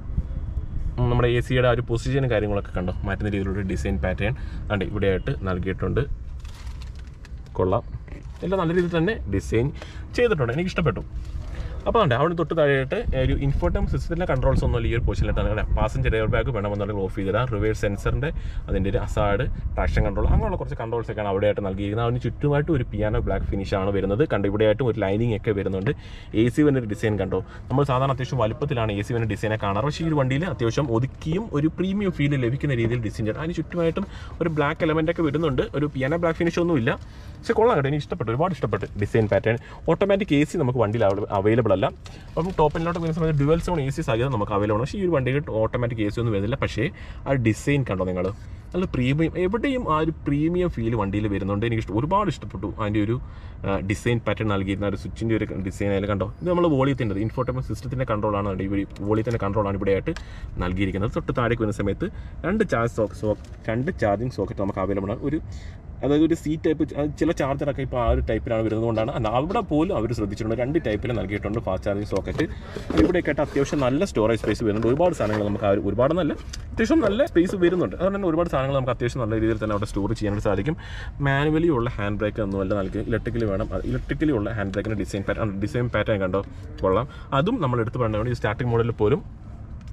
ഉം, നമ്മുടെ എ സിയുടെ ആ ഒരു പൊസിഷനും കാര്യങ്ങളൊക്കെ കണ്ടോ മാറ്റുന്ന രീതിയിലുള്ള ഡിസൈൻ പാറ്റേൺ ഉണ്ട് ഇവിടെയായിട്ട് നൽകിയിട്ടുണ്ട് കൊള്ളാം എല്ലാം നല്ല രീതിയിൽ തന്നെ ഡിസൈൻ ചെയ്തിട്ടുണ്ട് എനിക്ക് ഇഷ്ടപ്പെട്ടു അപ്പോൾ ഉണ്ട് അവിടെ തൊട്ട് താഴെയായിട്ട് ഒരു ഇൻഫോട്ടം സിസ്റ്റത്തിൻ്റെ കൺട്രോൾസ് ഒന്നും ഈ ഒരു പൊസിഷനിലാണ് പാസഞ്ചർ എയർ ബാഗ് വേണമെന്നുണ്ടെങ്കിൽ ഓഫ് ചെയ്തിടാം റിവേഴ്സ് സെൻസറിൻ്റെ അതിൻ്റെ ഒരു അസാഡ് ട്രാക്ഷൻ കൺട്രോൾ അങ്ങനെയുള്ള കുറച്ച് കൺട്രോൾസ് ഒക്കെയാണ് അവിടെയായിട്ട് നൽകിയിരിക്കുന്നത് അതിന് ചുറ്റുമായിട്ട് ഒരു പിയാനോ ബ്ലാക്ക് ഫിനിഷ് ആണ് വരുന്നത് കണ്ടു ഇവിടെയായിട്ടും ഒരു ലൈനിങ് ഒക്കെ വരുന്നുണ്ട് എ സി വന്ന ഒരു ഡിസൈൻ കണ്ടോ നമ്മൾ സാധാരണ അത്യാവശ്യം വലുപ്പത്തിലാണ് എ സി വന്ന ഡിസൈനെ കാണാറ് പക്ഷേ ഈ ഒരു വണ്ടിയിൽ അത്യാവശ്യം ഒതുക്കിയും ഒരു പ്രീമിയം ഫീൽ ലഭിക്കുന്ന രീതിയിൽ ഡിസൈൻ ചെയ്യണം അതിന് ചുറ്റുമായിട്ടും ഒരു ബ്ലാക്ക് എലമെൻ്റ് ഒക്കെ വരുന്നുണ്ട് ഒരു പിയാനോ ബ്ലാക്ക് ഫിനിഷ് ഒന്നും ഇല്ല പക്ഷേ കൊള്ളാം കേട്ടോ എനിക്ക് ഇഷ്ടപ്പെട്ടു ഒരുപാട് ഇഷ്ടപ്പെട്ടു design pattern automatic A C നമുക്ക് വണ്ടിയിൽ അവൈലബിൾ അല്ല അപ്പം ടോപ്പ് എൻഡിലോട്ട് വരുന്ന സമയത്ത് ഡുവൽ സോൺ എ സി സഹിതം നമുക്ക് അവൈലബിൾ ആണ് പക്ഷേ ഈ ഒരു വണ്ടിയിൽ ഓട്ടോമാറ്റിക് എ സി ഒന്നും വരുന്നില്ല പക്ഷേ ആ ഡിസൈൻ കണ്ടോ നിങ്ങൾ നല്ല പ്രീമിയം എവിടെയും ആ ഒരു പ്രീമിയം ഫീൽ വണ്ടിയിൽ വരുന്നുണ്ട് എനിക്ക് ഇഷ്ടം ഒരുപാട് ഇഷ്ടപ്പെട്ടു അതിൻ്റെ ഒരു ഡിസൈൻ പാറ്റേൺ നൽകിയിരുന്ന ഒരു സ്വിച്ചിൻ്റെ ഒരു ഡിസൈൻ ആയാലും കണ്ടോ ഇത് നമ്മൾ വോളിയത്തിൻ്റെ ഇൻഫോർട്ടൈൻമെൻറ്റ് സിസ്റ്റത്തിൻ്റെ കൺട്രോളാണ് ഈ ഒരു വോളിയത്തിൻ്റെ കൺട്രോളാണ് ഇവിടെയായിട്ട് നൽകിയിരിക്കുന്നത് തൊട്ട് താഴേക്ക് വരുന്ന സമയത്ത് രണ്ട് ചാർജ് സോക്ക് സോ രണ്ട് ചാർജിങ് സോക്കറ്റ് നമുക്ക് അവൈലബിൾ ആണ് ഒരു അതായത് ഒരു സി ടൈപ്പ് ചില ചാർജറൊക്കെ ഇപ്പോൾ ആ ഒരു ടൈപ്പിലാണ് വരുന്നത് കൊണ്ടാണ് അല്ല അവിടെ പോലും അവർ ശ്രദ്ധിച്ചിട്ടുണ്ട് രണ്ട് ടൈപ്പിൽ നൽകിയിട്ടുണ്ട് ഫാസ്റ്റ് ചാർജിങ് സോക്കറ്റ് ഇവിടെയൊക്കെ ആയിട്ട് അത്യാവശ്യം നല്ല സ്റ്റോറേജ് സ്പേസ് വരുന്നുണ്ട് ഒരുപാട് സാധനങ്ങൾ നമുക്ക് ആ ഒരു ഒരുപാട് നല്ല അത്യാവശ്യം നല്ല സ്പേസ് വരുന്നുണ്ട് അതുകൊണ്ട് തന്നെ ഒരുപാട് സാധനങ്ങൾ നമുക്ക് അത്യാവശ്യം നല്ല രീതിയിൽ തന്നെ അവിടെ സ്റ്റോർ ചെയ്യാനായിട്ട് സാധിക്കും മാനുവലി ഉള്ള ഹാൻഡ് ബ്രേക്ക് ഒന്നുമല്ല നൽകി ഇലക്ട്രിക്കലി വേണം ഇലക്ട്രിക്കലി ഉള്ള ഹാൻഡ് ബ്രേക്കിൻ്റെ ഡിസൈൻ പാറ്റേൺ ഡിസൈൻ പാറ്റേൺ കണ്ടോ കൊള്ളാം അതും നമ്മൾ എടുത്ത് പറയേണ്ടത് ഈ സ്റ്റാർട്ടിംഗ് മോഡലിൽ പോലും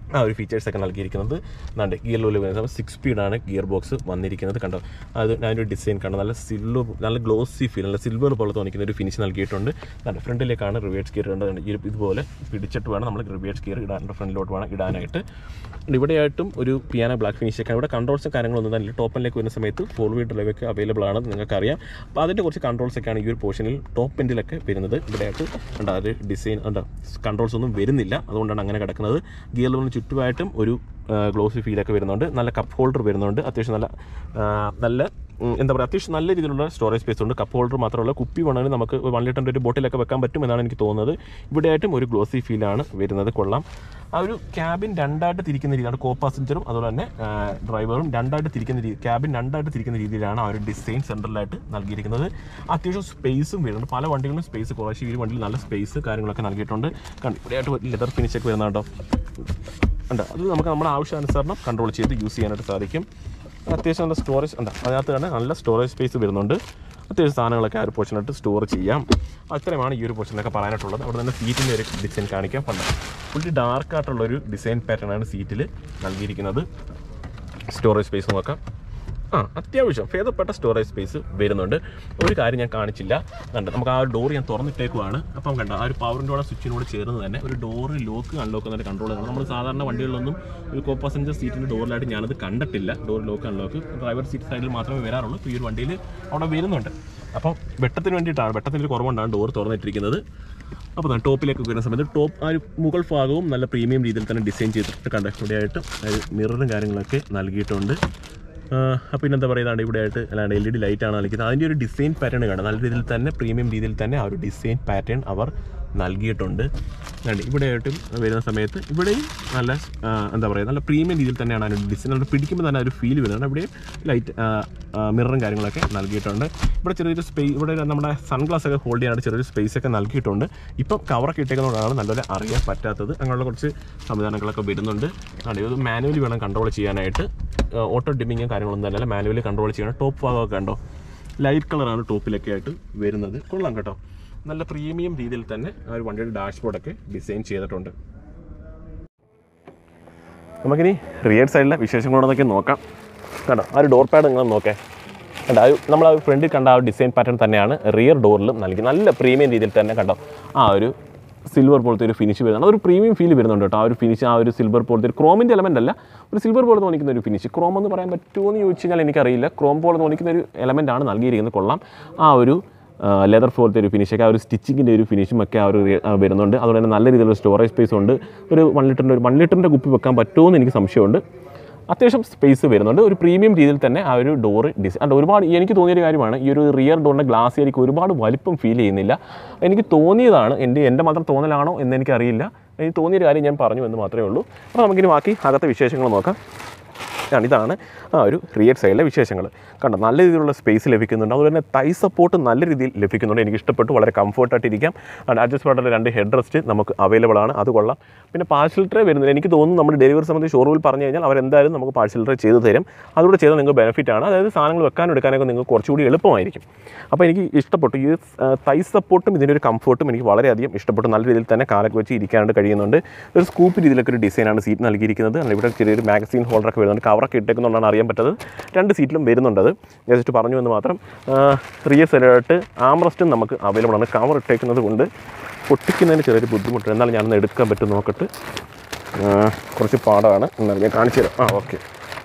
ആ ഒരു ഫീച്ചേഴ്സ് ഒക്കെ നൽകിയിരിക്കുന്നത് എന്നാണ്ട് ഗിയർ ലോയിൽ വരുന്നത് സിക്സ് സ്പീഡാണ് ഗിയർ ബോക്സ് വന്നിരിക്കുന്നത് കണ്ടോ അത് അതിൻ്റെ ഡിസൈൻ കണ്ടോ നല്ല സിൽവർ നല്ല ഗ്ലോസി ഫീൽ നല്ല സിൽവർ പോലെ തോന്നിക്കുന്ന ഒരു ഫിനിഷ് നൽകിയിട്ടുണ്ട് കണ്ടോ ഫ്രണ്ടിലേക്കാണ് റിവേഴ്സ് ഗിയർ ഇടേണ്ടത് ഈ- ഇതുപോലെ പിടിച്ചിട്ട് വേണം നമ്മൾ റിവേഴ്സ് ഗിയർ ഇടാൻ ഫ്രണ്ടിലോട്ട് വേണം ഇടാനായിട്ട് ഉണ്ട് ഇവിടെയായിട്ടും ഒരു പിയാനോ ബ്ലാക്ക് ഫിനിഷ് ഒക്കെ ഇവിടെ കൺട്രോൾസും കാര്യങ്ങളൊന്നും തന്നെ ഇല്ല ടോപ്പിലേക്ക് വരുന്ന സമയത്ത് ഫോർ വീൽ ഡ്രൈവൊക്കെ അവൈലബിൾ ആണ് നിങ്ങൾക്കറിയാം അപ്പോൾ അതിൻ്റെ കുറച്ച് കൺട്രോൾസ് ഒക്കെയാണ് ഈ ഒരു പോർഷനിൽ ടോപ്പ് എൻഡിലൊക്കെ വരുന്നത് ഇവിടെയായിട്ട് ഉണ്ട് അത് ഡിസൈൻ ഉണ്ട് കൺട്രോൾസ് ഒന്നും വരുന്നില്ല അതുകൊണ്ടാണ് അങ്ങനെ കിടക്കുന്നത് ഗിയർ ലോണിന് ചുറ്റുമായിട്ടും ഒരു ഗ്ലോസി ഫീലൊക്കെ വരുന്നുണ്ട് നല്ല കപ്പ് ഹോൾഡർ വരുന്നുണ്ട് അത്യാവശ്യം നല്ല ആ, നല്ല ഉം, എന്താ പറയുക അത്യാവശ്യം നല്ല രീതിയിലുള്ള സ്റ്റോറേജ് സ്പേസ് ഉണ്ട് കപ്പ് ഹോൾഡർ മാത്രമല്ല കുപ്പി വേണമെങ്കിൽ നമുക്ക് വൺ ലിറ്ററിൻ്റെ ഒരു ബോട്ടിലൊക്കെ വെക്കാൻ പറ്റുമെന്നാണ് എനിക്ക് തോന്നുന്നത് ഇവിടെയായിട്ടും ഒരു ഗ്ലോസി ഫീലാണ് വരുന്നത് കൊള്ളാം ആ ഒരു ക്യാബിൻ രണ്ടായിട്ട് തിരിക്കുന്ന രീതിയാണ് കോ പാസഞ്ചറും അതുപോലെ തന്നെ ആ, ഡ്രൈവറും രണ്ടായിട്ട് തിരിക്കുന്ന രീതി ക്യാബിൻ രണ്ടായിട്ട് തിരിക്കുന്ന രീതിയിലാണ് ആ ഒരു ഡിസൈൻ സെൻറ്ററിലായിട്ട് നൽകിയിരിക്കുന്നത് അത്യാവശ്യം സ്പേസും വരുന്നുണ്ട് പല വണ്ടികളിലും സ്പേസ് കുറച്ച് ഈ വണ്ടിയിൽ നല്ല സ്പേസ് കാര്യങ്ങളൊക്കെ നൽകിയിട്ടുണ്ട് കണ്ടു ഇവിടെയായിട്ട് ലെതർ ഫിനിഷൊക്കെ വരുന്നുണ്ടോ ഉണ്ട് അത് നമുക്ക് നമ്മുടെ ആവശ്യാനുസരണം കൺട്രോൾ ചെയ്ത് യൂസ് ചെയ്യാനായിട്ട് സാധിക്കും അത്യാവശ്യം നല്ല സ്റ്റോറേജ് ഉണ്ട് അതിനകത്ത് തന്നെ നല്ല സ്റ്റോറേജ് സ്പേസ് വരുന്നുണ്ട് അത്യാവശ്യം സാധനങ്ങളൊക്കെ ആ ഒരു പോർഷനായിട്ട് സ്റ്റോർ ചെയ്യാം അത്രയുമാണ് ഈ ഒരു പോർഷനൊക്കെ പറയാനായിട്ടുള്ളത് അവിടെ തന്നെ സീറ്റിൻ്റെ ഒരു ഡിസൈൻ കാണിക്കാം പണ്ട് ഫുള്ളി ഡാർക്കായിട്ടുള്ള ഒരു ഡിസൈൻ പാറ്റേൺ ആണ് സീറ്റിൽ നൽകിയിരിക്കുന്നത് സ്റ്റോറേജ് സ്പേസ് നോക്കാം ആ അത്യാവശ്യം ഭേദപ്പെട്ട സ്റ്റോറേജ് സ്പേസ് വരുന്നുണ്ട് ഒരു കാര്യം ഞാൻ കാണിച്ചില്ല കണ്ട് നമുക്ക് ആ ഡോർ ഞാൻ തുറന്നിട്ടേക്കുവാണ് അപ്പം കണ്ട ആ ഒരു പവറിൻ്റെ കൂടെ സ്വിച്ചിനോട് ചേർന്ന് തന്നെ ഒരു ഡോറ് ലോക്ക് അൺലോക്ക് എന്നൊരു കൺട്രോൾ ആണ് നമ്മൾ സാധാരണ വണ്ടികളിലൊന്നും ഒരു കോ പാസഞ്ചർ സീറ്റിൻ്റെ ഡോറിലായിട്ട് ഞാനത് കണ്ടിട്ടില്ല door lock unlock driver seat സൈഡിൽ മാത്രമേ വരാറുള്ളൂ ഇപ്പോൾ ഈ ഒരു വണ്ടിയിൽ അവിടെ വരുന്നുണ്ട് അപ്പം വെട്ടത്തിന് വേണ്ടിയിട്ടാണ് വെട്ടത്തിൻ്റെ ഒരു കുറവുകൊണ്ടാണ് ഡോർ തുറന്നിട്ടിരിക്കുന്നത് അപ്പോൾ തന്നെ ടോപ്പിലേക്ക് വരുന്ന സമയത്ത് ടോപ്പ് ആ ഒരു മുകൾ ഭാഗവും നല്ല പ്രീമിയം രീതിയിൽ തന്നെ ഡിസൈൻ ചെയ്തിട്ട് കണ്ട ഇവിടെയായിട്ട് ഒരു മിററും കാര്യങ്ങളൊക്കെ നൽകിയിട്ടുണ്ട് അപ്പോൾ പിന്നെ എന്താ പറയുന്നത് ഇവിടെ ആയിട്ട് അല്ലാണ്ട് എൽ ഇ ഡി ലൈറ്റാണ് നൽകിയത് അതിൻ്റെ ഒരു ഡിസൈൻ പാറ്റേൺ കാണാം നല്ല രീതിയിൽ തന്നെ പ്രീമിയം രീതിയിൽ തന്നെ ആ ഒരു ഡിസൈൻ പാറ്റേൺ അവർ നൽകിയിട്ടുണ്ട് അല്ലാണ്ട് ഇവിടെയായിട്ടും വരുന്ന സമയത്ത് ഇവിടെയും നല്ല ആ, എന്താ പറയുക നല്ല പ്രീമിയം രീതിയിൽ തന്നെയാണ് അതിൻ്റെ ഡിസൈൻ നമ്മൾ പിടിക്കുമ്പോൾ തന്നെ ആ ഒരു ഫീൽ വരുന്നുണ്ട് ഇവിടെയും ലൈറ്റ് മിററും കാര്യങ്ങളൊക്കെ നൽകിയിട്ടുണ്ട് ഇവിടെ ചെറിയൊരു സ്പേസ് ഇവിടെ നമ്മുടെ സൺഗ്ലാസ് ഒക്കെ ഹോൾഡ് ചെയ്യാനായിട്ട് ചെറിയൊരു സ്പേസ് ഒക്കെ നൽകിയിട്ടുണ്ട് ഇപ്പം കവറൊക്കെ ഇട്ടേക്കുന്നതുകൊണ്ടാണ് നല്ലപോലെ അറിയാൻ പറ്റാത്തത് അങ്ങനെയുള്ള കുറച്ച് സംവിധാനങ്ങളൊക്കെ വരുന്നുണ്ട് ആണ് ഇത് മാനുവലി വേണം കൺട്രോൾ ചെയ്യാനായിട്ട് ഓട്ടോ ഡിമ്മിങ്ങും കാര്യങ്ങളൊന്നും തന്നെ മാനുവലി കൺട്രോൾ ചെയ്യണം ടോപ്പ് ഭാഗമൊക്കെ ഉണ്ടോ ലൈറ്റ് കളറാണ് ടോപ്പിലൊക്കെ ആയിട്ട് വരുന്നത് കൊള്ളാം കേട്ടോ നല്ല പ്രീമിയം രീതിയിൽ തന്നെ ആ ഒരു വണ്ടിയുടെ ഡാഷ്ബോർഡൊക്കെ ഡിസൈൻ ചെയ്തിട്ടുണ്ട് നമുക്കിനി റിയർ സൈഡിലെ വിശേഷങ്ങളോടൊക്കെ നോക്കാം കണ്ടോ ആ ഒരു ഡോർ പാഡ് നിങ്ങൾ നോക്കേ കണ്ടോ ആ ഒരു നമ്മൾ ആ ഫ്രണ്ടിൽ കണ്ട ആ ഒരു ഡിസൈൻ പാറ്റേൺ തന്നെയാണ് റിയർ ഡോറിലും നൽകി നല്ല പ്രീമിയം രീതിയിൽ തന്നെ കണ്ടോ ആ ഒരു സിൽവർ പോലത്തെ ഒരു ഫിനിഷ് വരുന്നുണ്ട് അതൊരു പ്രീമിയം ഫീൽ വരുന്നുണ്ട് കേട്ടോ ആ ഒരു ഫിനിഷ് ആ ഒരു സിൽവർ പോലത്തെ ഒരു ക്രോമിൻ്റെ എലമെൻ്റ് അല്ല ഒരു സിൽവർ പോലെ തോന്നിക്കുന്ന ഒരു ഫിനിഷ് ക്രോം എന്ന് പറയാൻ പറ്റുമോ എന്ന് ചോദിച്ചു കഴിഞ്ഞാൽ എനിക്കറിയില്ല ക്രോം പോലെ തോന്നിക്കുന്ന ഒരു എലമെൻ്റ് ആണ് നൽകിയിരിക്കുന്നത് കൊള്ളാം ആ ഒരു ലെതർ പോലത്തെ ഒരു ഫിനിഷൊക്കെ ആ ഒരു സ്റ്റിച്ചിങ്ങിൻ്റെ ഒരു ഫിനിഷും ഒക്കെ ആ ഒരു ആ, വരുന്നുണ്ട് അതുപോലെ തന്നെ നല്ല രീതിയിലുള്ള സ്റ്റോറേജ് സ്പേസ് ഉണ്ട് ഒരു വൺ ലിറ്ററിൻ്റെ ഒരു വൺ ലിറ്ററിൻ്റെ കുപ്പി വെക്കാൻ പറ്റുമോ എന്ന് എനിക്ക് സംശയമുണ്ട് അത്യാവശ്യം സ്പേസ് വരുന്നുണ്ട് ഒരു പ്രീമിയം രീതിയിൽ തന്നെ ആ ഒരു ഡോറ് ഡിസൈൻ അല്ല ഒരുപാട് എനിക്ക് തോന്നിയൊരു കാര്യമാണ് ഈ ഒരു റിയർ ഡോറിൻ്റെ ഗ്ലാസ് എനിക്ക് ഒരുപാട് വലിപ്പം ഫീൽ ചെയ്യുന്നില്ല എനിക്ക് തോന്നിയതാണ് എൻ്റെ എൻ്റെ മാത്രം തോന്നലാണോ എന്ന് എനിക്കറിയില്ല എനിക്ക് തോന്നിയൊരു കാര്യം ഞാൻ പറഞ്ഞു എന്ന് മാത്രമേ ഉള്ളൂ അപ്പോൾ നമുക്കിനി ബാക്കി അകത്തെ വിശേഷങ്ങൾ നോക്കാം ആണ് ഇതാണ് ആ ഒരു റിയർ സൈഡിലെ വിശേഷങ്ങൾ കണ്ടോ നല്ല രീതിയിലുള്ള സ്പേസ് ലഭിക്കുന്നുണ്ട് അതുപോലെ തന്നെ തൈ സപ്പോർട്ട് നല്ല രീതിയിൽ ലഭിക്കുന്നുണ്ട് എനിക്ക് ഇഷ്ടപ്പെട്ടു വളരെ കംഫർട്ടായിട്ട് ഇരിക്കാം അഡ്ജസ്റ്റ് പാട്ടുള്ള രണ്ട് ഹെഡ് റെസ്റ്റ് നമുക്ക് അവൈലബിൾ ആണ് അത് കൊള്ളാം പിന്നെ പാർസൽ ട്രേ വരുന്നത് എനിക്ക് തോന്നുന്നു നമ്മുടെ ഡെലിവറി സംബന്ധിച്ച് ഷോറൂമിൽ പറഞ്ഞു കഴിഞ്ഞാൽ അവരെന്തായാലും നമുക്ക് പാർസൽ ട്രേ ചെയ്ത് തരും അതുകൂടെ ചെയ്താൽ നിങ്ങൾക്ക് ബെനിഫിറ്റ് ആണ് അതായത് സാധനങ്ങൾ വെക്കാനും എടുക്കാനൊക്കെ നിങ്ങൾക്ക് കുറച്ചുകൂടി എളുപ്പമായിരിക്കും അപ്പോൾ എനിക്ക് ഇഷ്ടപ്പെട്ടു ഈ ആ, തൈ സപ്പോർട്ടും ഇതിൻ്റെ ഒരു കംഫർട്ടും എനിക്ക് വളരെയധികം ഇഷ്ടപ്പെട്ടു നല്ല രീതിയിൽ തന്നെ കാലൊക്കെ വെച്ച് ഇരിക്കാനായിട്ട് കഴിയുന്നുണ്ട് ഒരു സ്കൂപ്പ് രീതിയിലൊക്കെ ഒരു ഡിസൈനാണ് സീറ്റ് നൽകിയിരിക്കുന്നത് അല്ല ഇവിടെ ചെറിയൊരു മാഗസീൻ ഹോൾഡറൊക്കെ വരുന്നുണ്ട് കവറൊക്കെ ഇട്ടേക്കുന്നതുകൊണ്ടാണ് അറിയാൻ പറ്റത് രണ്ട് സീറ്റിലും വരുന്നുണ്ട് അത് ജസ്റ്റ് പറഞ്ഞു എന്ന് മാത്രം റിയർ സൈഡായിട്ട് ആംറസ്റ്റും നമുക്ക് അവൈലബിൾ ആണ് കവർ ഇട്ടേക്കുന്നത് കൊണ്ട് പൊട്ടിക്കുന്നതിന് ചെറിയൊരു ബുദ്ധിമുട്ടുണ്ട് എന്നാലും ഞാനൊന്ന് എടുക്കാൻ പറ്റും നോക്കട്ട് ആ, കുറച്ച് പാടാണ് എന്നാൽ ഞാൻ കാണിച്ചു തരാം ആ ഓക്കെ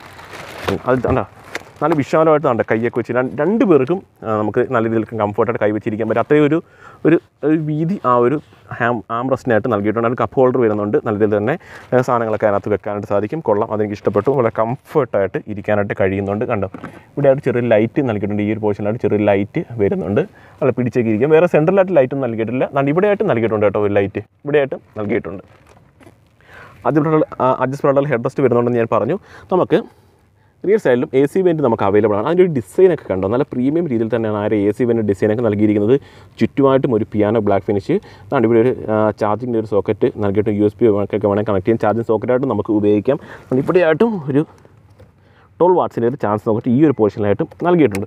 അത് കണ്ടാ നല്ല വിശാലമായിട്ട് കണ്ട കൈയൊക്കെ വെച്ച് രണ്ട് രണ്ട് പേർക്കും ആ, നമുക്ക് നല്ല രീതിയിൽ കംഫർട്ടായിട്ട് കൈ വെച്ചിരിക്കാൻ പറ്റും അത്രയും ഒരു ഒരു ഒരു വീതി ആ ഒരു ഹാം ആംബ്രസ്റ്റിനായിട്ട് നൽകിയിട്ടുണ്ട് അതിന് കപ്പ് ഹോൾഡർ വരുന്നുണ്ട് നല്ല രീതിയിൽ തന്നെ ആ, സാധനങ്ങളൊക്കെ അതിനകത്ത് വെക്കാനായിട്ട് സാധിക്കും കൊള്ളാം അതെനിക്ക് ഇഷ്ടപ്പെട്ടു വളരെ കംഫർട്ടായിട്ട് ഇരിക്കാനായിട്ട് കഴിയുന്നുണ്ട് കണ്ടോ ഇവിടെ ആയിട്ട് ചെറിയൊരു ലൈറ്റ് നൽകിയിട്ടുണ്ട് ഈ ഒരു പോർഷനിലായിട്ട് ചെറിയൊരു ലൈറ്റ് വരുന്നുണ്ട് നല്ല പിടിച്ചേക്ക് ഇരിക്കും വേറെ സെൻട്രലായിട്ട് ലൈറ്റും നൽകിയിട്ടില്ല എന്നാണ് ഇവിടെയായിട്ട് നൽകിയിട്ടുണ്ട് കേട്ടോ ഒരു ലൈറ്റ് ഇവിടെയായിട്ടും നൽകിയിട്ടുണ്ട് അഡ്ജസ്റ്റ് അഡ്ജസ്റ്റ് ഹെഡ് റെസ്റ്റ് വരുന്നുണ്ടെന്ന് ഞാൻ പറഞ്ഞു നമുക്ക് റിയർ സൈഡിലും എ സി വെൻറ്റ് നമുക്ക് അവൈലബിൾ ആണ് അതിൻ്റെ ഒരു ഡിസൈനൊക്കെ കണ്ടോ നല്ല പ്രീമിയം രീതിയിൽ തന്നെയാണ് ആ ഒരു എ സി വെൻറ്റ് ഡിസൈനൊക്കെ നൽകിയിരിക്കുന്നത് ചുറ്റുമായിട്ടും ഒരു പിയാനോ ബ്ലാക്ക് ഫിനിഷ് അതാണ് ഇവിടെ ഒരു ചാർജിങ്ങിൻ്റെ ഒരു സോക്കറ്റ് നൽകിയിട്ട് യു എസ് പി ഒക്കെ വേണമെങ്കിൽ കണക്ട് ചെയ്യാം ചാർജിങ് സോക്കറ്റായിട്ടും നമുക്ക് ഉപയോഗിക്കാം അതുകൊണ്ട് ഇവിടെയായിട്ടും ഒരു ട്വൽവ് വാട്ട്സിൻ്റെ ഒരു ചാൻസ് നോക്കിയിട്ട് ഈ ഒരു പോർഷനിലായിട്ടും നൽകിയിട്ടുണ്ട്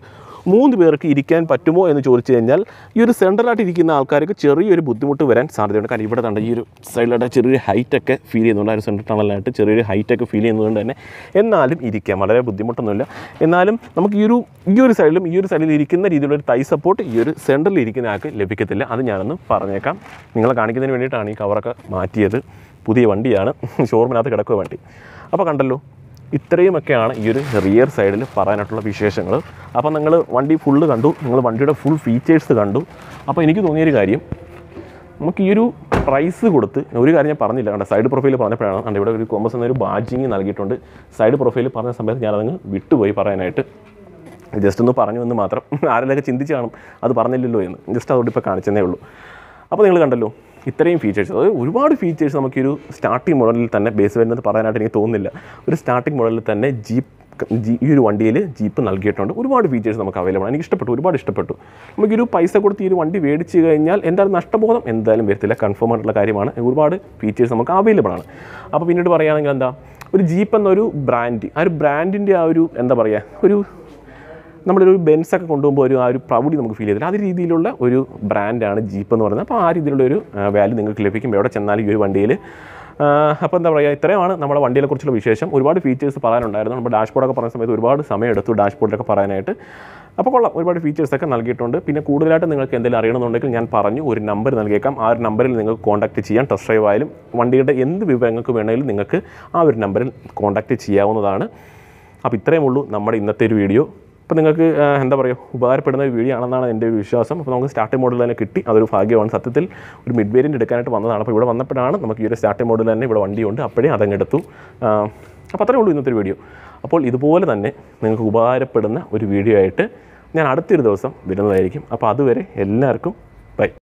മൂന്ന് പേർക്ക് ഇരിക്കാൻ പറ്റുമോ എന്ന് ചോദിച്ചു കഴിഞ്ഞാൽ ഈ ഒരു സെൻട്രലായിട്ട് ഇരിക്കുന്ന ആൾക്കാർക്ക് ചെറിയൊരു ബുദ്ധിമുട്ട് വരാൻ സാധ്യതയുണ്ട് കാരണം ഇവിടെ തന്നെ ഈ ഒരു സൈഡിലായിട്ട് ചെറിയൊരു ഹൈറ്റൊക്കെ ഫീൽ ചെയ്യുന്നുണ്ട് ആ ഒരു സെൻട്രൽ ടണലായിട്ട് ചെറിയൊരു ഹൈറ്റൊക്കെ ഫീൽ ചെയ്യുന്നതുകൊണ്ട് തന്നെ എന്നാലും ഇരിക്കാം വളരെ ബുദ്ധിമുട്ടൊന്നുമില്ല എന്നാലും നമുക്ക് ഈ ഒരു ഈ ഒരു സൈഡിലും ഈ ഒരു സൈഡിൽ ഇരിക്കുന്ന രീതിയിലുള്ള ഒരു തൈ സപ്പോർട്ട് ഈ ഒരു സെൻറ്ററിൽ ഇരിക്കുന്ന ആൾക്ക് ലഭിക്കത്തില്ല അത് ഞാനൊന്ന് പറഞ്ഞേക്കാം നിങ്ങളെ കാണിക്കുന്നതിന് വേണ്ടിയിട്ടാണ് ഈ കവറൊക്കെ മാറ്റിയത് പുതിയ വണ്ടിയാണ് ഷോറൂമിനകത്ത് കിടക്കുക വണ്ടി അപ്പോൾ കണ്ടല്ലോ ഇത്രയുമൊക്കെയാണ് ഈ ഒരു റിയർ സൈഡിൽ പറയാനായിട്ടുള്ള വിശേഷങ്ങൾ അപ്പോൾ നിങ്ങൾ വണ്ടി ഫുള്ള് കണ്ടു നിങ്ങൾ വണ്ടിയുടെ ഫുൾ ഫീച്ചേഴ്സ് കണ്ടു അപ്പോൾ എനിക്ക് തോന്നിയൊരു കാര്യം നമുക്ക് ഈ ഒരു പ്രൈസ് കൊടുത്ത് ഒരു കാര്യം ഞാൻ പറഞ്ഞില്ല കണ്ട സൈഡ് പ്രൊഫൈൽ പറഞ്ഞപ്പോഴാണ് കണ്ട ഇവിടെ ഒരു കോമ്പസ് എന്നൊരു ബാജിങ് നൽകിയിട്ടുണ്ട് സൈഡ് പ്രൊഫൈൽ പറഞ്ഞ സമയത്ത് ഞാനതങ്ങ് വിട്ടുപോയി പറയാനായിട്ട് ജസ്റ്റ് ഒന്ന് പറഞ്ഞു എന്ന് മാത്രം ആരെങ്കിലൊക്കെ ചിന്തിച്ച് കാണും അത് പറഞ്ഞില്ലല്ലോ എന്ന് ജസ്റ്റ് അതുകൊണ്ട് ഇപ്പോൾ കാണിച്ചതേ ഉള്ളൂ അപ്പോൾ നിങ്ങൾ കണ്ടല്ലോ ഇത്രയും ഫീച്ചേഴ്സ് അതായത് ഒരുപാട് ഫീച്ചേഴ്സ് നമുക്കൊരു സ്റ്റാർട്ടിംഗ് മോഡലിൽ തന്നെ ബേസ് വരുന്നത് പറയാനായിട്ട് എനിക്ക് തോന്നുന്നില്ല ഒരു സ്റ്റാർട്ടിംഗ് മോഡലിൽ തന്നെ ജീപ്പ് ജി ഈ ഒരു വണ്ടിയിൽ ജീപ്പ് നൽകിയിട്ടുണ്ട് ഒരുപാട് ഫീച്ചേഴ്സ് നമുക്ക് അവൈലബിൾ ആണ് എനിക്ക് ഇഷ്ടപ്പെട്ടു ഒരുപാട് ഇഷ്ടപ്പെട്ടു നമുക്കൊരു പൈസ കൊടുത്ത് ഈ ഒരു വണ്ടി മേടിച്ച് കഴിഞ്ഞാൽ എന്തായാലും നഷ്ടബോധം എന്തായാലും വരത്തില്ല കൺഫേം ആയിട്ടുള്ള കാര്യമാണ് ഒരുപാട് ഫീച്ചേഴ്സ് നമുക്ക് അവൈലബിൾ ആണ് അപ്പോൾ പിന്നീട് പറയുകയാണെങ്കിൽ എന്താ ഒരു ജീപ്പ് എന്നൊരു ബ്രാൻഡ് ആ ഒരു ബ്രാൻഡിൻ്റെ ആ ഒരു എന്താ പറയുക ഒരു നമ്മളൊരു ബെൻസൊക്കെ കൊണ്ടുപോകുമ്പോൾ ഒരു ആ ഒരു പ്രൗഢി നമുക്ക് ഫീൽ ചെയ്തില്ല ആ രീതിയിലുള്ള ഒരു ബ്രാൻഡാണ് ജീപ്പ് എന്ന് പറയുന്നത് അപ്പോൾ ആ രീതിയിലുള്ള ഒരു വാല്യൂ നിങ്ങൾക്ക് ലഭിക്കും എവിടെ ചെന്നാലും ഈ ഒരു വണ്ടിയിൽ അപ്പോൾ എന്താ പറയുക ഇത്രയുമാണ് നമ്മുടെ വണ്ടിയെ കുറിച്ചുള്ള വിശേഷം ഒരുപാട് ഫീച്ചേഴ്സ് പറയാനുണ്ടായിരുന്നു നമ്മുടെ ഡാഷ്ബോർഡൊക്കെ പറഞ്ഞ സമയത്ത് ഒരുപാട് സമയം എടുത്തു ഡാഷ്ബോർഡിലൊക്കെ പറയാനായിട്ട് അപ്പോൾ കൊള്ളാം ഒരുപാട് ഫീച്ചേഴ്സൊക്കെ നൽകിയിട്ടുണ്ട് പിന്നെ കൂടുതലായിട്ട് നിങ്ങൾക്ക് എന്തെങ്കിലും അറിയണമെന്നുണ്ടെങ്കിൽ ഞാൻ പറഞ്ഞു ഒരു നമ്പർ നൽകിയേക്കാം ആ ഒരു നമ്പറിൽ നിങ്ങൾക്ക് കോൺടാക്റ്റ് ചെയ്യാം ടെസ്റ്റ് ഡ്രൈവ് ആയാലും വണ്ടിയുടെ എന്ത് വിവരങ്ങൾക്ക് വേണമെങ്കിലും നിങ്ങൾക്ക് ആ ഒരു നമ്പറിൽ കോൺടാക്റ്റ് ചെയ്യാവുന്നതാണ് അപ്പോൾ ഇത്രയും ഉള്ളൂ നമ്മുടെ ഇന്നത്തെ ഒരു വീഡിയോ അപ്പോൾ നിങ്ങൾക്ക് ആ, എന്താ പറയുക ഉപകാരപ്പെടുന്ന ഒരു വീഡിയോ ആണെന്നാണ് എൻ്റെ ഒരു വിശ്വാസം അപ്പോൾ നമുക്ക് സ്റ്റാർട്ടിംഗ് മോഡൽ തന്നെ കിട്ടി അതൊരു ഭാഗ്യമാണ് സത്യത്തിൽ ഒരു മിഡ് വേരിയൻ്റ് എടുക്കാനായിട്ട് വന്നതാണ് അപ്പോൾ ഇവിടെ വന്നപ്പോഴാണ് നമുക്ക് ഈ ഒരു സ്റ്റാർട്ടിംഗ് മോഡൽ തന്നെ ഇവിടെ വണ്ടിയുണ്ട് അപ്പോഴേ അതങ്ങ് എടുത്തു ആ, അപ്പോൾ അത്രേ ഉള്ളൂ ഇന്നത്തെ ഒരു വീഡിയോ അപ്പോൾ ഇതുപോലെ തന്നെ നിങ്ങൾക്ക് ഉപകാരപ്പെടുന്ന ഒരു വീഡിയോ ആയിട്ട് ഞാൻ അടുത്തൊരു ദിവസം വരുന്നതായിരിക്കും അപ്പോൾ അതുവരെ എല്ലാവർക്കും ബൈ